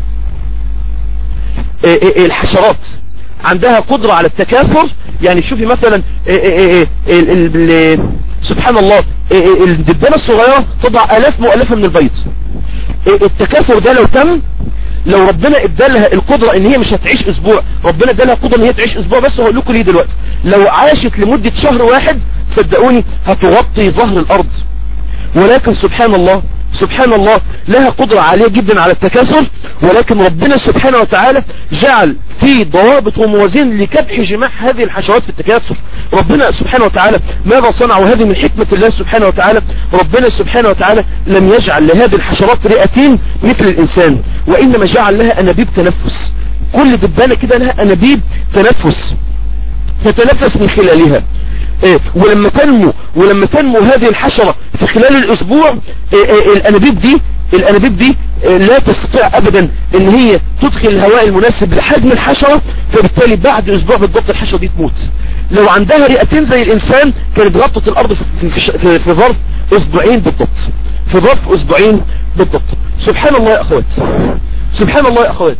الحشرات عندها قدرة على التكاثر يعني شوفي مثلا سبحان الله الدبانة الصغيرة تضع الاف مؤلفة من البيض التكاثر ده لو تم لو ربنا ادالها القدرة ان هي مش هتعيش اسبوع ربنا ادالها قدرة ان هي تعيش اسبوع بس هقول لكم ليه دلوقتي لو عاشت لمدة شهر واحد صدقوني هتغطي ظهر الارض ولكن سبحان الله سبحان الله لها قدرة عالية جدا على التكاثر ولكن ربنا سبحانه وتعالى جعل في ضوابط وموازين لكبح جماح هذه الحشرات في التكاثر ربنا سبحانه وتعالى ماذا صنع وهذه من حكمة الله سبحانه وتعالى ربنا سبحانه وتعالى لم يجعل لهذه الحشرات رئتين مثل الإنسان وإنما جعل لها أنابيب تنفس كل دبانة كده لها أنابيب تنفس تتنفس من خلالها إيه ولما تنمو ولما تنمو هذه الحشرة في خلال الاسبوع إيه إيه الانابيب دي الانابيب دي لا تستطيع ابدا ان هي تدخل الهواء المناسب لحجم الحشرة فبالتالي بعد اسبوع بالضبط الحشرة دي تموت لو عندها رئتين زي الانسان كانت غطت الارض في, في, في, في ظرف اسبوعين بالضبط في ظرف اسبوعين بالضبط سبحان الله يا اخوات سبحان الله يا اخوات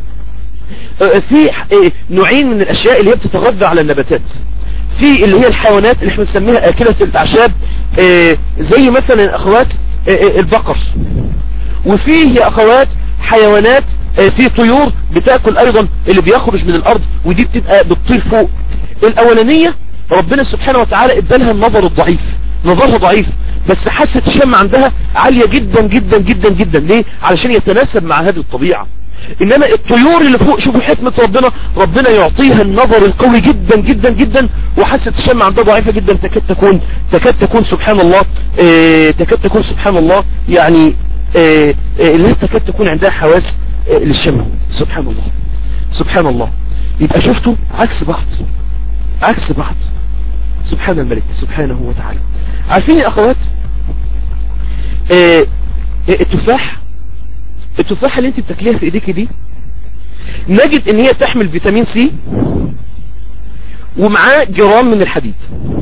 في نوعين من الاشياء اللي هي بتتغذى على النباتات في اللي هي الحيوانات اللي احنا بنسميها اكلة الاعشاب زي مثلا يا اخوات البقر وفي يا اخوات حيوانات في طيور بتاكل ايضا اللي بيخرج من الارض ودي بتبقى بتطير فوق الاولانية ربنا سبحانه وتعالى ادالها النظر الضعيف نظرها ضعيف بس حاسة الشم عندها عالية جدا جدا جدا جدا ليه علشان يتناسب مع هذه الطبيعة انما الطيور اللي فوق شوفوا حكمة ربنا ربنا يعطيها النظر القوي جدا جدا جدا وحاسة الشم عندها ضعيفة جدا تكاد تكون تكاد تكون سبحان الله اه تكاد تكون سبحان الله يعني اه اه لا تكاد تكون عندها حواس اه للشم سبحان الله سبحان الله يبقى شفتوا عكس بعض عكس بعض سبحان الملك سبحانه وتعالى عارفين يا اخوات اه التفاح التفاحة اللي انت بتاكليها في ايديك دي نجد ان هي تحمل فيتامين سي ومعاه جرام من الحديد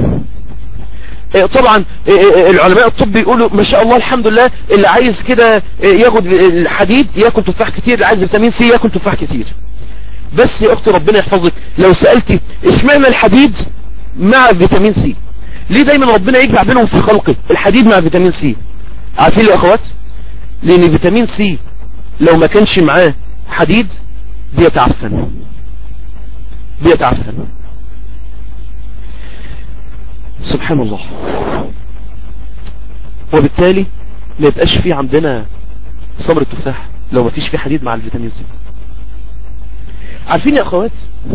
طبعا العلماء الطب بيقولوا ما شاء الله الحمد لله اللي عايز كده ياخد الحديد ياكل تفاح كتير اللي عايز فيتامين سي ياكل تفاح كتير بس يا اختي ربنا يحفظك لو سألتي اشمعنى الحديد مع فيتامين سي ليه دايما ربنا يجمع بينهم في خلقه الحديد مع فيتامين سي عارفين يا اخوات لان فيتامين سي لو ما كانش معاه حديد بيتعفن بيتعفن سبحان الله وبالتالي ما يبقاش في عندنا ثمر التفاح لو ما فيش فيه حديد مع الفيتامين سي عارفين يا اخوات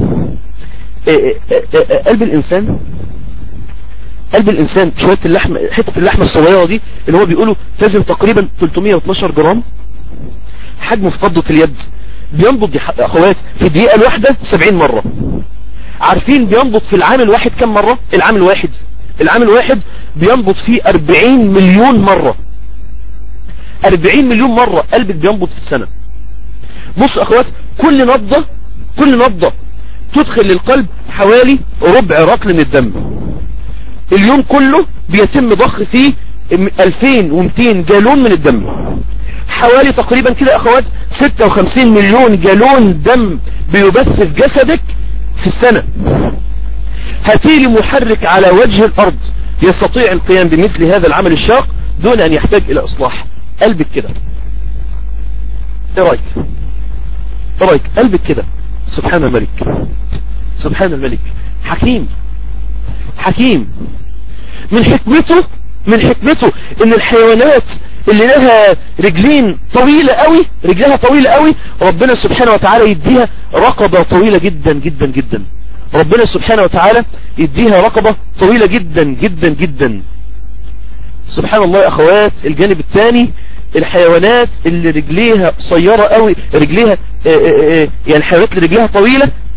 قلب الانسان قلب الانسان شوية اللحم حتة اللحمة الصغيرة دي اللي هو بيقولوا تزن تقريبا 312 جرام حجمه في قبضة اليد بينبض يا اخوات في الدقيقة الواحدة 70 مرة عارفين بينبض في العام الواحد كم مرة العام الواحد العام الواحد بينبض فيه 40 مليون مرة 40 مليون مرة قلبك بينبض في السنة بص اخوات كل نبضة كل نبضة تدخل للقلب حوالي ربع رطل من الدم اليوم كله بيتم ضخ فيه 2200 جالون من الدم حوالي تقريبا كده اخوات 56 مليون جالون دم بيبث في جسدك في السنة هاتيلي محرك على وجه الارض يستطيع القيام بمثل هذا العمل الشاق دون ان يحتاج الى اصلاح قلبك كده ايه رايك ايه رايك قلبك كده سبحان الملك سبحان الملك حكيم حكيم من حكمته من حكمته ان الحيوانات اللي لها رجلين طويلة قوي رجلها طويلة قوي ربنا سبحانه وتعالى يديها رقبة طويلة جدا جدا جدا ربنا سبحانه وتعالى يديها رقبة طويلة جدا جدا جدا سبحان الله يا اخوات الجانب الثاني الحيوانات اللي رجليها قصيرة قوي رجليها اه اه اه يعني الحيوانات اللي رجليها طويلة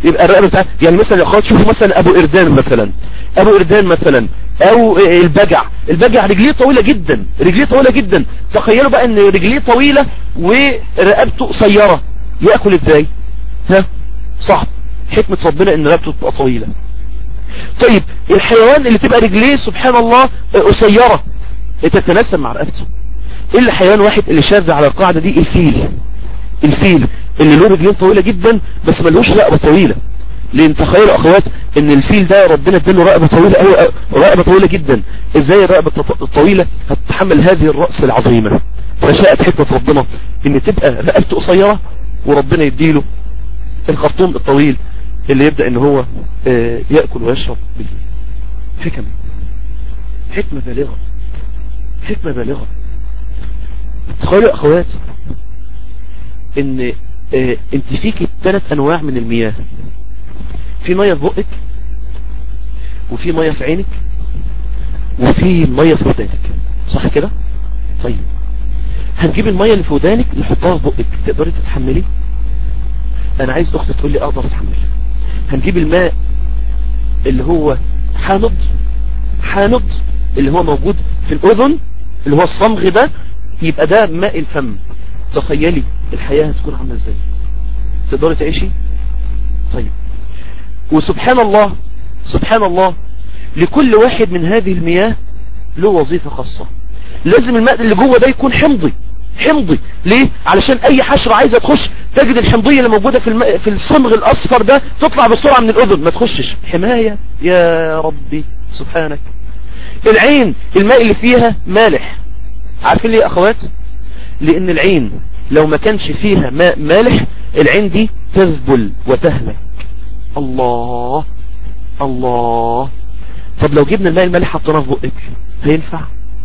يبقى الرقبة بتاعت يعني مثلا يا اخوات شوفوا مثلا ابو اردان مثلا ابو اردان مثلا او البجع البجع رجليه طويلة جدا رجليه طويلة جدا تخيلوا بقى ان رجليه طويلة ورقبته قصيرة يأكل ازاي ها صعب حكمة ربنا ان رقبته تبقى طويلة طيب الحيوان اللي تبقى رجليه سبحان الله قصيرة تتناسب مع رقبته الا حيوان واحد اللي شاذ على القاعدة دي الفيل الفيل اللي له رجلين طويلة جدا بس ملوش رقبة طويلة لان تخيلوا اخوات ان الفيل ده ربنا اداله رقبة طويلة قوي رقبة طويلة جدا ازاي الرقبة الطويلة هتتحمل هذه الرأس العظيمة فشاءت حكمة ربنا ان تبقى رقبته قصيرة وربنا يديله الخرطوم الطويل اللي يبدأ ان هو يأكل ويشرب به حكم حكمة بالغة حكمة بالغة تخيلوا اخوات ان اه انت فيك ثلاث انواع من المياه في مية في بقك وفي مية في عينك وفي مية في ودانك صح كده طيب هنجيب المية اللي في ودانك نحطها في بقك تقدري تتحملي انا عايز اختي تقول لي اقدر اتحمل هنجيب الماء اللي هو حامض حامض اللي هو موجود في الاذن اللي هو الصمغ ده يبقى ده ماء الفم تخيلي الحياة هتكون عاملة ازاي تقدري تعيشي طيب وسبحان الله سبحان الله لكل واحد من هذه المياه له وظيفة خاصة لازم الماء اللي جوه ده يكون حمضي حمضي ليه علشان اي حشرة عايزة تخش تجد الحمضية اللي موجودة في, الم... في الصمغ الاصفر ده تطلع بسرعة من الاذن ما تخشش حماية يا ربي سبحانك العين الماء اللي فيها مالح عارفين ليه يا اخوات لان العين لو ما كانش فيها ماء مالح العين دي تذبل وتهلك الله الله طب لو جبنا الماء المالح حطيناه في بقك هينفع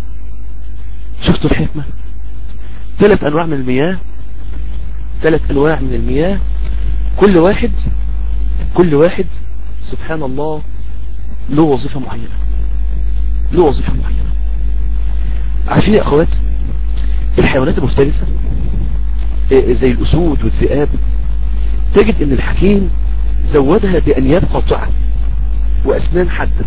شفتوا الحكمة ثلاث انواع من المياه ثلاث انواع من المياه كل واحد كل واحد سبحان الله له وظيفة معينة له وظيفة معينة عارفين يا اخوات الحيوانات المفترسة زي الاسود والذئاب تجد ان الحكيم زودها بانياب قاطعة واسنان حادة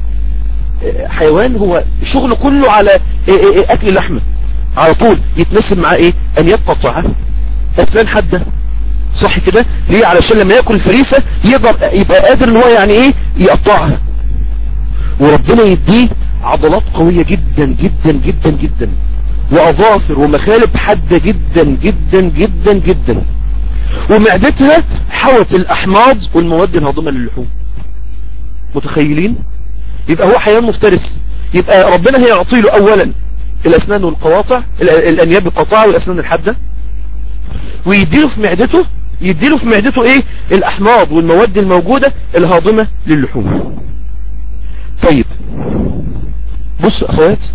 حيوان هو شغله كله على اكل لحمه على طول يتنسب معاه ايه انياب قاطعة اسنان حادة صح كده ليه علشان لما ياكل الفريسة يقدر يبقى قادر ان هو يعني ايه يقطعها وربنا يديه عضلات قوية جدا جدا جدا جدا واظافر ومخالب حادة جدا جدا جدا جدا ومعدتها حوت الاحماض والمواد الهاضمة للحوم متخيلين يبقى هو حيوان مفترس يبقى ربنا هيعطي له اولا الاسنان والقواطع الانياب القطاع والاسنان الحادة ويديله في معدته يديله في معدته ايه الاحماض والمواد الموجودة الهاضمة للحوم طيب بصوا اخوات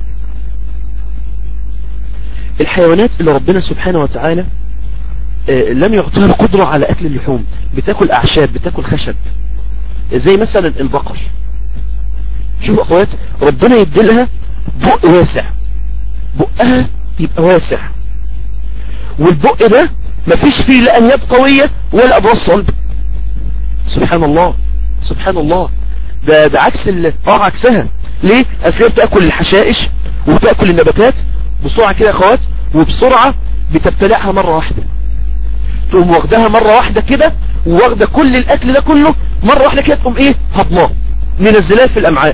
الحيوانات اللي ربنا سبحانه وتعالى آه لم يعطيها القدرة على اكل اللحوم بتاكل اعشاب بتاكل خشب زي مثلا البقر شوفوا اخوات ربنا يديلها بق واسع بقها يبقى واسع والبق ده مفيش فيه لا انياب قوية ولا ابراز صلب سبحان الله سبحان الله ده ده عكس ال... اه عكسها ليه اصل هي بتاكل الحشائش وبتاكل النباتات بسرعه كده يا اخوات وبسرعه بتبتلعها مره واحده تقوم واخدها مره واحده كده واخده كل الاكل ده كله مره واحده كده تقوم ايه هضماه منزلاه في الامعاء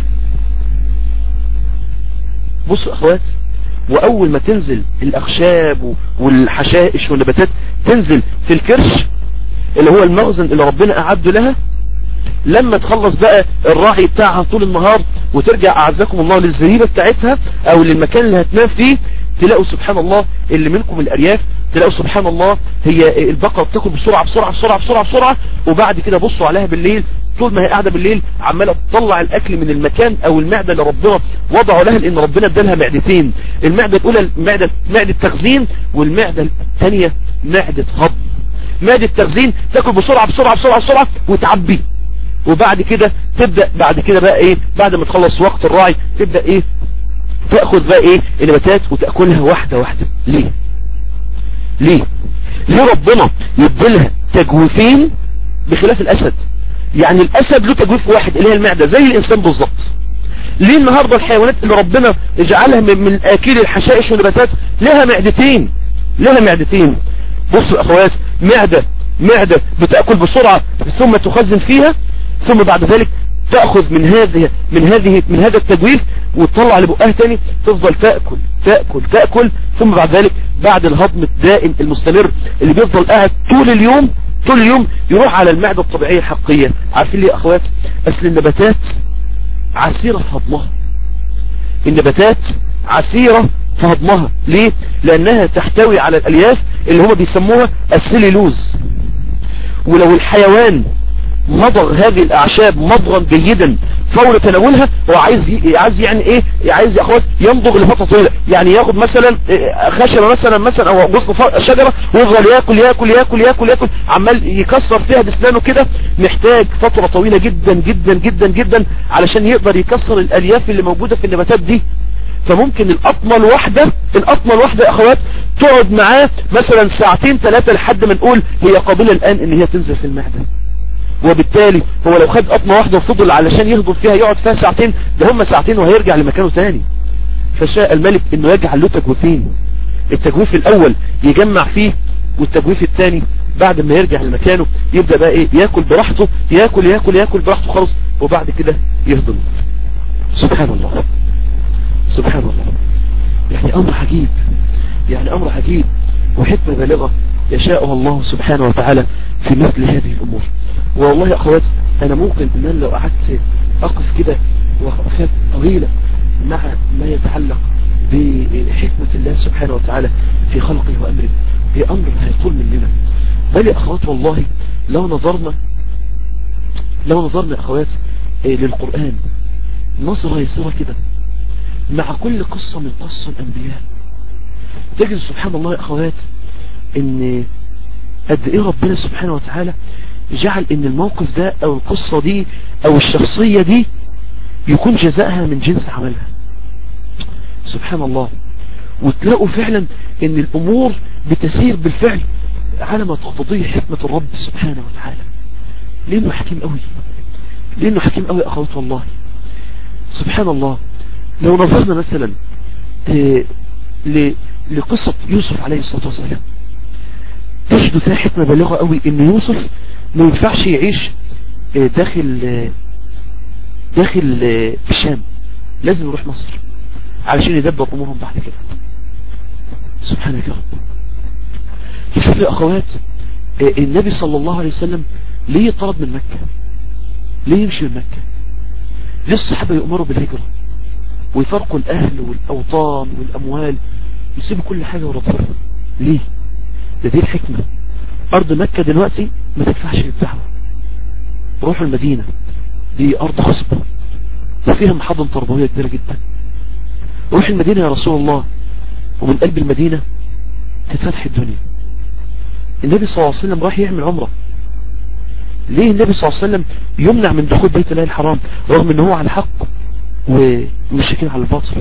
بصوا اخوات واول ما تنزل الاخشاب والحشائش والنباتات تنزل في الكرش اللي هو المخزن اللي ربنا اعده لها لما تخلص بقى الراعي بتاعها طول النهار وترجع اعزكم الله للزريبة بتاعتها او للمكان اللي هتنام فيه تلاقوا سبحان الله اللي منكم الارياف تلاقوا سبحان الله هي البقرة بتاكل بسرعة بسرعة بسرعة بسرعة بسرعة وبعد كده بصوا عليها بالليل طول ما هي قاعدة بالليل عمالة تطلع الاكل من المكان او المعدة اللي ربنا وضعه لها لان ربنا ادالها معدتين المعدة الاولى معدة معدة تخزين والمعدة الثانية معدة هضم معدة تخزين تاكل بسرعة بسرعة بسرعة بسرعة وتعبي وبعد كده تبدأ بعد كده بقى ايه بعد ما تخلص وقت الراعي تبدأ ايه تأخذ بقى ايه النباتات وتأكلها واحدة واحدة ليه ليه ليه ربنا يديلها تجويفين بخلاف الاسد يعني الاسد له تجويف واحد اللي هي المعدة زي الانسان بالظبط ليه النهاردة الحيوانات اللي ربنا اجعلها من, من اكيل الحشائش والنباتات لها معدتين لها معدتين بصوا اخوات معدة معدة بتأكل بسرعة ثم تخزن فيها ثم بعد ذلك تأخذ من هذه من هذه من هذا التجويف وتطلع لبقها تاني تفضل تأكل تأكل تأكل ثم بعد ذلك بعد الهضم الدائم المستمر اللي بيفضل قاعد طول اليوم طول اليوم يروح على المعدة الطبيعية الحقيقية عارفين ليه يا اخوات اصل النباتات عسيرة في هضمها النباتات عسيرة في هضمها ليه لانها تحتوي على الالياف اللي هما بيسموها السليلوز ولو الحيوان مضغ هذه الاعشاب مضغا جيدا فور تناولها هو عايز ي... عايز يعني ايه عايز يا اخوات يمضغ لفتره طويله يعني ياخد مثلا خشبه مثلا مثلا او غصن شجره ويفضل ياكل ياكل ياكل ياكل ياكل عمال يكسر فيها باسنانه كده محتاج فتره طويله جدا جدا جدا جدا علشان يقدر يكسر الالياف اللي موجوده في النباتات دي فممكن القطمة الواحدة القطمة الواحدة يا اخوات تقعد معاه مثلا ساعتين ثلاثة لحد ما نقول هي قابلة الان ان هي تنزل في المعدة وبالتالي هو لو خد قطمة واحدة وفضل علشان يهضم فيها يقعد فيها ساعتين ده هم ساعتين وهيرجع لمكانه تاني فشاء الملك انه يجعل له تجويفين التجويف الاول يجمع فيه والتجويف الثاني بعد ما يرجع لمكانه يبدأ بقى ايه ياكل براحته ياكل ياكل ياكل براحته خالص وبعد كده يهضم سبحان الله سبحان الله يعني امر عجيب يعني امر عجيب وحكمة بالغة يشاءها الله سبحانه وتعالى في مثل هذه الامور والله يا اخوات انا ممكن ان انا لو قعدت اقف كده وقفات طويلة مع ما يتعلق بحكمة الله سبحانه وتعالى في خلقه وامره هي امر هيطول مننا بل يا اخوات والله لو نظرنا لو نظرنا يا اخوات للقرآن نظرة يسيرة كده مع كل قصة من قصة الانبياء تجد سبحان الله يا اخوات ان قد ايه ربنا سبحانه وتعالى جعل ان الموقف ده او القصة دي او الشخصية دي يكون جزائها من جنس عملها سبحان الله وتلاقوا فعلا ان الامور بتسير بالفعل على ما تقتضيه حكمة الرب سبحانه وتعالى لانه حكيم قوي لانه حكيم قوي اخوات والله سبحان الله لو نظرنا مثلا لقصة يوسف عليه الصلاة والسلام تجد فيها حكمة بالغة قوي ان يوسف ما ينفعش يعيش داخل داخل الشام لازم يروح مصر علشان يدبر امورهم بعد كده سبحانك يا رب يشوف يا اخوات النبي صلى الله عليه وسلم ليه طلب من مكة ليه يمشي من مكة ليه الصحابة يؤمروا بالهجرة ويفرقوا الاهل والاوطان والاموال يسيبوا كل حاجة وربهم ليه ده دي الحكمة ارض مكة دلوقتي ما تدفعش للدعوة روحوا المدينة دي ارض خصبة وفيها محاضن تربوية كبيرة جدا روح المدينة يا رسول الله ومن قلب المدينة تتفتح الدنيا النبي صلى الله عليه وسلم راح يعمل عمره ليه النبي صلى الله عليه وسلم يمنع من دخول بيت الله الحرام رغم ان هو على الحق ومشركين على الباطل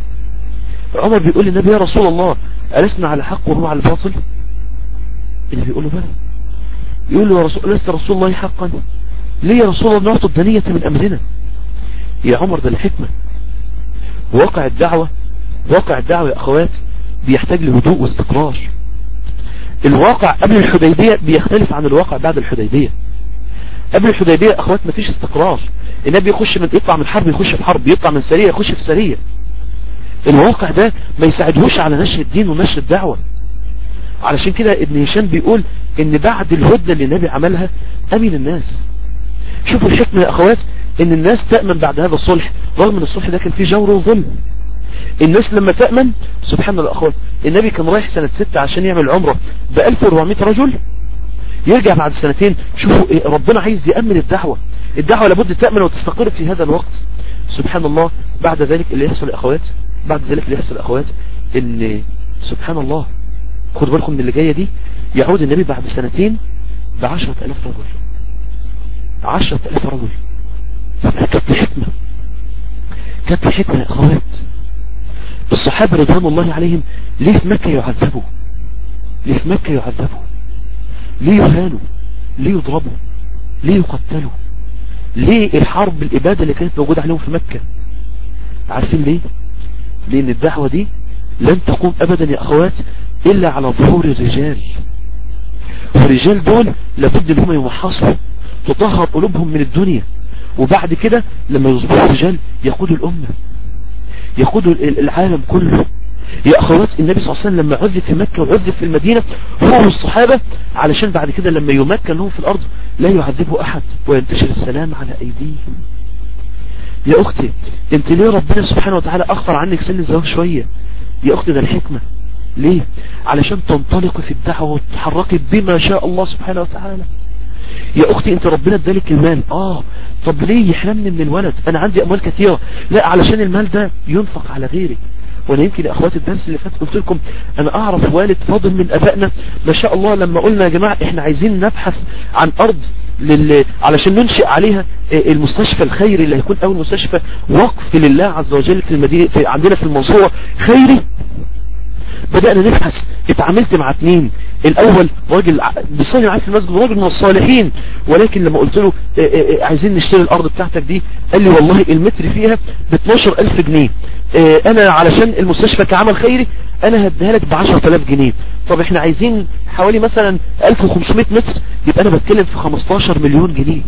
عمر بيقول للنبي يا رسول الله ألسنا على حق وهو على الباطل النبي بيقول له بلى يقول له يا رسول لست رسول الله حقا ليه يا رسول الله نعطي الدنية من أمرنا يا عمر ده الحكمة واقع الدعوة واقع الدعوة يا أخوات بيحتاج لهدوء واستقرار الواقع قبل الحديبية بيختلف عن الواقع بعد الحديبية قبل الحديبية يا أخوات مفيش استقرار النبي يخش من يطلع من حرب يخش في حرب يطلع من سرية يخش في سرية الواقع ده ما يساعدهوش على نشر الدين ونشر الدعوة علشان كده ابن هشام بيقول ان بعد الهدنة اللي النبي عملها امن الناس شوفوا الحكمة يا اخوات ان الناس تأمن بعد هذا الصلح رغم ان الصلح ده كان فيه جور وظلم الناس لما تأمن سبحان الله اخوات النبي كان رايح سنة ستة عشان يعمل عمرة ب 1400 رجل يرجع بعد سنتين شوفوا إيه ربنا عايز يأمن الدعوة الدعوة لابد تأمن وتستقر في هذا الوقت سبحان الله بعد ذلك اللي يحصل يا اخوات بعد ذلك اللي يحصل يا اخوات ان سبحان الله خدوا بالكم من اللي جاية دي يعود النبي بعد سنتين بعشرة الاف رجل عشرة الاف رجل كانت الحكمة كانت الحكمة يا اخوات الصحابة رضوان الله عليهم ليه في مكة يعذبوا ليه في مكة يعذبوا ليه يهانوا ليه يضربوا ليه يقتلوا ليه الحرب الإبادة اللي كانت موجودة عليهم في مكة عارفين ليه لأن الدعوة دي لن تقوم أبدا يا أخوات إلا على ظهور الرجال والرجال دول لابد ان هم يمحصوا تطهر قلوبهم من الدنيا وبعد كده لما يصبحوا رجال يقودوا الأمة يقودوا العالم كله يا أخوات النبي صلى الله عليه وسلم لما عذب في مكة وعذب في المدينة هو والصحابة علشان بعد كده لما يمكن لهم في الأرض لا يعذبه أحد وينتشر السلام على أيديهم يا أختي انت ليه ربنا سبحانه وتعالى أخر عنك سن الزواج شوية يا أختي ده الحكمة ليه علشان تنطلقي في الدعوة وتتحركي بما شاء الله سبحانه وتعالى يا اختي انت ربنا ادالك المال اه طب ليه يحرمني من الولد انا عندي اموال كثيرة لا علشان المال ده ينفق على غيري وانا يمكن يا اخواتي الدرس اللي فات قلت لكم انا اعرف والد فاضل من ابائنا ما شاء الله لما قلنا يا جماعة احنا عايزين نبحث عن ارض لل... علشان ننشئ عليها المستشفى الخيري اللي هيكون اول مستشفى وقف لله عز وجل في المدينة في عندنا في المنصورة خيري بدأنا نبحث اتعاملت مع اتنين الاول راجل بيصلي معايا في المسجد راجل من الصالحين ولكن لما قلت له اه اه عايزين نشتري الارض بتاعتك دي قال لي والله المتر فيها ب 12000 جنيه اه انا علشان المستشفى كعمل خيري انا هديها لك ب 10000 جنيه طب احنا عايزين حوالي مثلا 1500 متر يبقى انا بتكلم في 15 مليون جنيه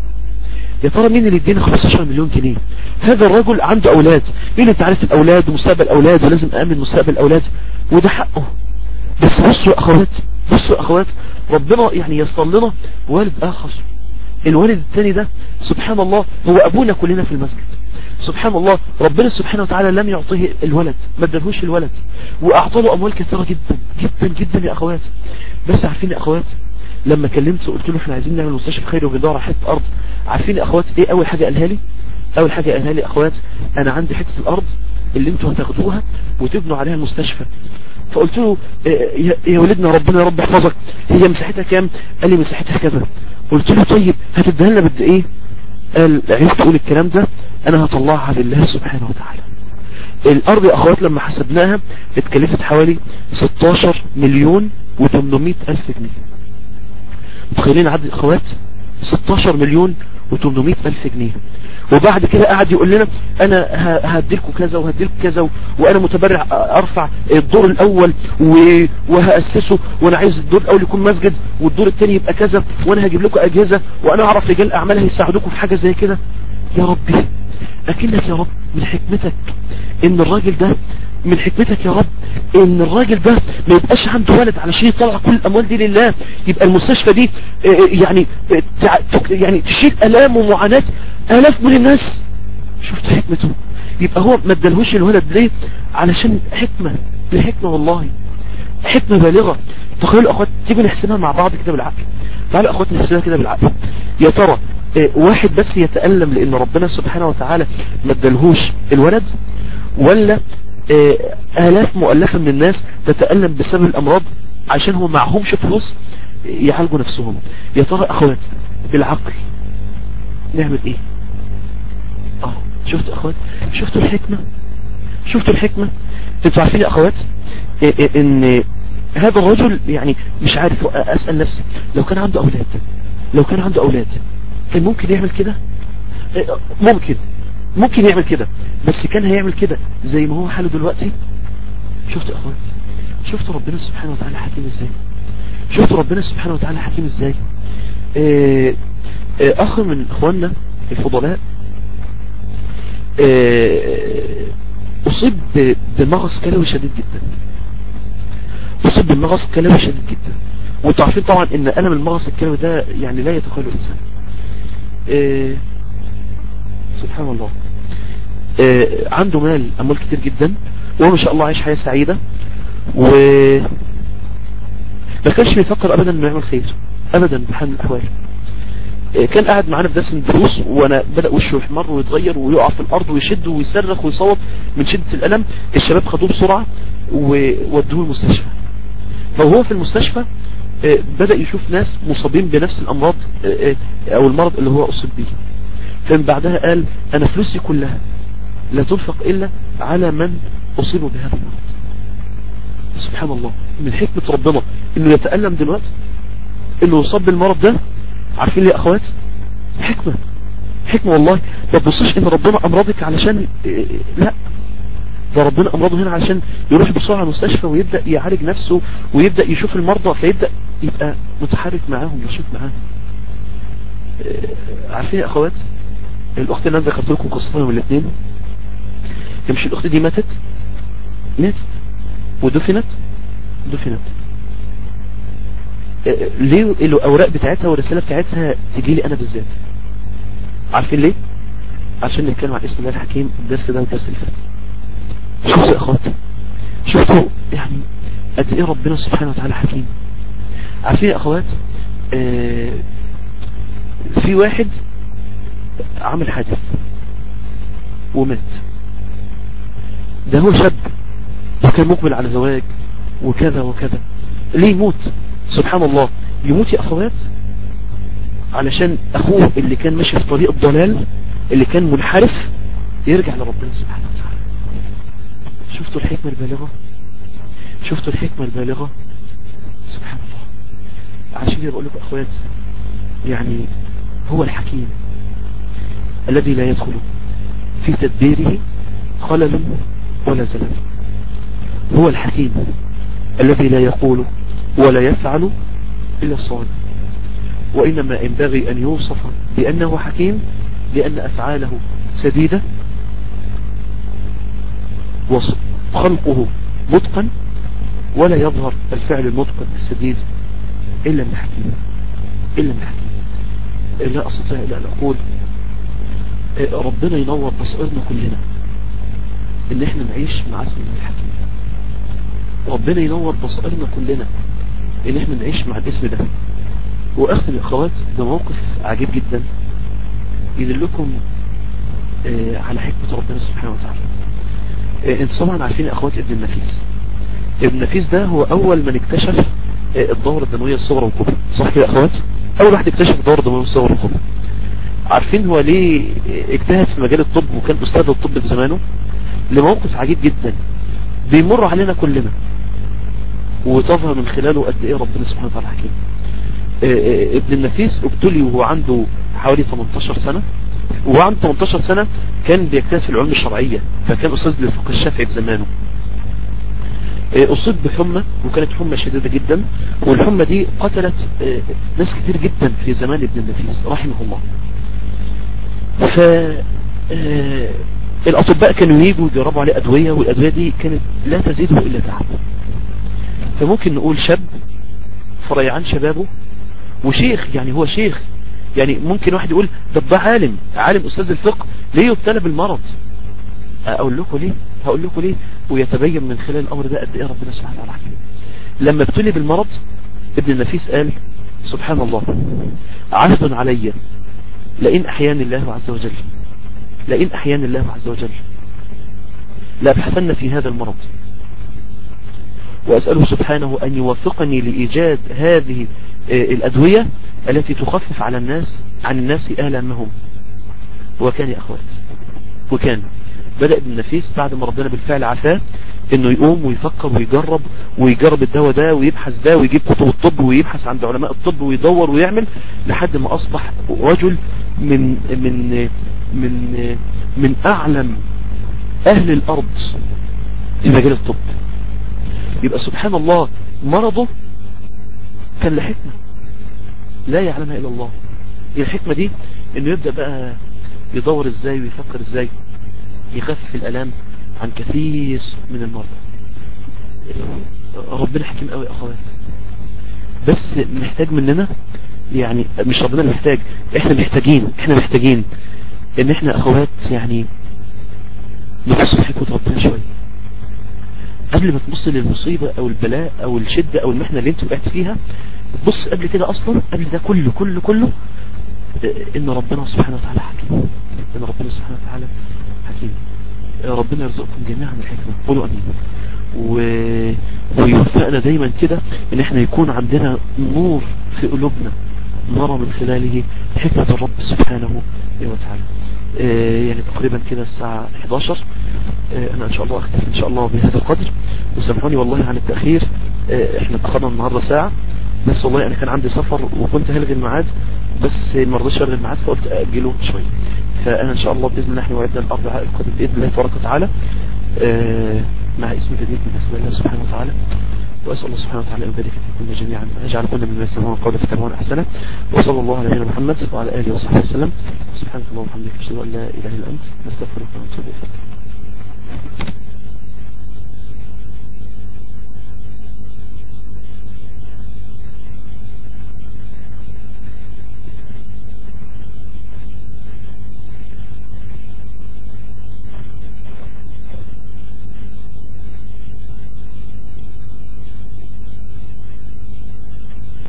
يا ترى مين اللي يدينا 15 مليون جنيه هذا الرجل عنده اولاد مين انت عارف الاولاد ومستقبل الاولاد ولازم امن مستقبل الاولاد وده حقه بس بصوا يا اخوات بصوا يا اخوات ربنا يعني يصل لنا والد اخر الوالد الثاني ده سبحان الله هو ابونا كلنا في المسجد سبحان الله ربنا سبحانه وتعالى لم يعطيه الولد ما ادالهوش الولد واعطى له اموال كثيره جدا جدا جدا يا اخوات بس عارفين يا اخوات لما كلمت وقلت له احنا عايزين نعمل مستشفى خيري وبندور على حته ارض عارفين يا اخوات ايه اول حاجه قالها لي اول حاجه قالها لي اخوات انا عندي حته الارض اللي انتوا هتاخدوها وتبنوا عليها المستشفى فقلت له إيه يا ولدنا ربنا يا رب يحفظك هي مساحتها كام قال لي مساحتها كذا قلت له طيب هتديها لنا بد ايه قال عرفت تقول الكلام ده انا هطلعها لله سبحانه وتعالى الارض يا اخوات لما حسبناها اتكلفت حوالي 16 مليون و800 الف جنيه متخيلين عدد الاخوات 16 مليون و800 الف جنيه وبعد كده قعد يقول لنا انا هديلكم كذا وهديلكم كذا وانا متبرع ارفع الدور الاول وهأسسه وانا عايز الدور الاول يكون مسجد والدور الثاني يبقى كذا وانا هجيب لكم اجهزة وانا اعرف رجال اعمال هيساعدوكم في حاجة زي كده يا ربي اكنك يا رب من حكمتك ان الراجل ده من حكمتك يا رب ان الراجل ده ما يبقاش عنده ولد علشان يطلع كل الاموال دي لله يبقى المستشفى دي يعني يعني تشيل الام ومعاناة الاف من الناس شفت حكمته يبقى هو ما ادالهوش الولد ليه علشان حكمة لحكمة والله حكمة بالغة تخيلوا اخوات تيجوا نحسبها مع بعض كده بالعقل تعالوا اخوات نحسبها كده بالعقل يا ترى واحد بس يتألم لان ربنا سبحانه وتعالى ما ادالهوش الولد ولا آلاف مؤلفة من الناس تتألم بسبب الأمراض عشان هم معهمش فلوس يعالجوا نفسهم يا ترى أخوات بالعقل نعمل إيه اه شفتوا أخوات شفتوا الحكمة شفتوا الحكمة انتوا عارفين يا أخوات ان هذا الرجل يعني مش عارف أسأل نفسي لو كان عنده أولاد لو كان عنده أولاد كان ممكن يعمل كده ممكن ممكن يعمل كده بس كان هيعمل كده زي ما هو حاله دلوقتي شفتوا اخوات شفتوا ربنا سبحانه وتعالى حكيم ازاي شفتوا ربنا سبحانه وتعالى حكيم ازاي اه اه اخر من اخواننا الفضلاء اه اصيب بمغص كلوي شديد جدا اصيب بمغص كلوي شديد جدا وانتوا عارفين طبعا ان الم المغص الكلوي ده يعني لا يتخيله الانسان اه سبحان الله آه عنده مال اموال كتير جدا وهو ما شاء الله عايش حياة سعيدة و ما كانش بيفكر ابدا انه يعمل خير ابدا بحال من الاحوال آه كان قاعد معانا في درس الدروس وانا بدأ وشه يحمر ويتغير ويقع في الارض ويشد ويصرخ ويصوت من شدة الالم الشباب خدوه بسرعة وودوه المستشفى فهو في المستشفى آه بدأ يشوف ناس مصابين بنفس الامراض او المرض اللي هو اصيب به فمن بعدها قال انا فلوسي كلها لا تنفق الا على من اصيب بهذا المرض سبحان الله من حكمة ربنا انه يتألم دلوقتي انه يصاب بالمرض ده عارفين ليه يا اخوات حكمة حكمة والله ما تبصش ان ربنا امراضك علشان لا ده ربنا امراضه هنا علشان يروح بسرعة المستشفى ويبدأ يعالج نفسه ويبدأ يشوف المرضى فيبدأ يبقى متحرك معاهم يشوف معاهم عارفين يا اخوات الاخت اللي انا ذكرت لكم قصتهم الاثنين مش الاخت دي ماتت ماتت ودفنت دفنت ليه الاوراق بتاعتها والرسالة بتاعتها تجي لي انا بالذات عارفين ليه عشان نتكلم عن اسم الله الحكيم الدرس ده والدرس اللي فات شوفوا يا اخواتي شفتوا يعني قد ايه ربنا سبحانه وتعالى حكيم عارفين يا اخوات آه في واحد عمل حادث ومات ده هو شاب وكان مقبل على زواج وكذا وكذا ليه يموت سبحان الله يموت يا اخوات علشان اخوه اللي كان ماشي في طريق الضلال اللي كان منحرف يرجع لربنا سبحانه وتعالى شفتوا الحكمة البالغة شفتوا الحكمة البالغة سبحان الله عشان كده بقول لكم اخوات يعني هو الحكيم الذي لا يدخل في تدبيره خلل ولا زلل هو الحكيم الذي لا يقول ولا يفعل إلا الصواب وإنما ينبغي أن يوصف بأنه حكيم لأن أفعاله سديدة وخلقه متقن ولا يظهر الفعل المتقن السديد إلا من حكيم إلا من حكيم لا أستطيع إلا أن أقول ربنا ينور بصائرنا كلنا إن إحنا نعيش مع اسم الله الحكيم ربنا ينور بصائرنا كلنا إن إحنا نعيش مع الاسم ده وأختم الأخوات ده موقف عجيب جدا يدلكم على حكمة ربنا سبحانه وتعالى انتوا طبعا عارفين أخوات ابن النفيس ابن النفيس ده هو أول من اكتشف الدورة الدموية الصغرى والكبرى صح كده أخوات أول واحد اكتشف الدورة الدموية الصغرى والكبرى عارفين هو ليه اجتهد في مجال الطب وكان أستاذ الطب في زمانه لموقف عجيب جدا بيمر علينا كلنا وتظهر من خلاله قد ايه ربنا سبحانه وتعالى حكيم ابن النفيس ابتلي وهو عنده حوالي 18 سنة وهو عنده 18 سنة كان بيجتهد في العلوم الشرعية فكان أستاذ للفقه الشافعي في زمانه أصيب بحمى وكانت حمى شديدة جدا والحمى دي قتلت ناس كتير جدا في زمان ابن النفيس رحمه الله ف الأطباء كانوا ييجوا يجربوا عليه أدوية والأدوية دي كانت لا تزيده إلا تعب فممكن نقول شاب فريعان شبابه وشيخ يعني هو شيخ يعني ممكن واحد يقول ده ده عالم عالم أستاذ الفقه ليه يبتلى بالمرض أقول لكم ليه هقول لكم ليه ويتبين من خلال الأمر ده قد إيه ربنا سبحانه وتعالى حكيم لما ابتلي بالمرض ابن النفيس قال سبحان الله عهد علي لئن أحياني الله عز وجل لئن أحياني الله عز وجل لأبحثن في هذا المرض وأسأله سبحانه أن يوفقني لإيجاد هذه الأدوية التي تخفف على الناس عن الناس آلامهم وكان يا أخوات وكان بدأ ابن النفيس بعد ما ربنا بالفعل عفاه انه يقوم ويفكر ويجرب ويجرب الدواء ده ويبحث ده ويجيب كتب الطب ويبحث عند علماء الطب ويدور ويعمل لحد ما اصبح رجل من من من من اعلم اهل الارض في مجال الطب يبقى سبحان الله مرضه كان لحكمة لا يعلمها الا الله هي الحكمة دي انه يبدأ بقى يدور ازاي ويفكر ازاي يخفف الالام عن كثير من المرضى ربنا حكيم قوي اخوات بس محتاج مننا يعني مش ربنا اللي محتاج احنا محتاجين احنا محتاجين ان احنا اخوات يعني نبص في حكمة ربنا شوية قبل ما تبص للمصيبة او البلاء او الشدة او المحنة اللي انت وقعت فيها بص قبل كده اصلا قبل ده كله كله كله ان ربنا سبحانه وتعالى حكيم ان ربنا سبحانه وتعالى حكيم ربنا يرزقكم جميعا الحكمة قولوا امين و... ويوفقنا دايما كده ان احنا يكون عندنا نور في قلوبنا نرى من خلاله حكمة الرب سبحانه وتعالى يعني تقريبا كده الساعة 11 انا ان شاء الله اختفي ان شاء الله بهذا القدر وسامحوني والله عن التأخير احنا اتأخرنا النهاردة ساعة بس والله انا كان عندي سفر وكنت هلغي الميعاد بس ما رضيتش الغي الميعاد فقلت اجله شويه فانا ان شاء الله باذن الله احنا وعدنا الاربعاء القادم باذن الله تبارك وتعالى آه، مع اسم جديد من اسم الله سبحانه وتعالى وأسأل الله سبحانه وتعالى أن يبارك فيكم جميعا ويجعل كل من يسمعون قولة فتنون أحسنه وصلى الله على نبينا محمد وعلى آله وصحبه وسلم سبحانك اللهم وبحمدك أشهد أن لا إله إلا أنت نستغفرك ونتوب إليك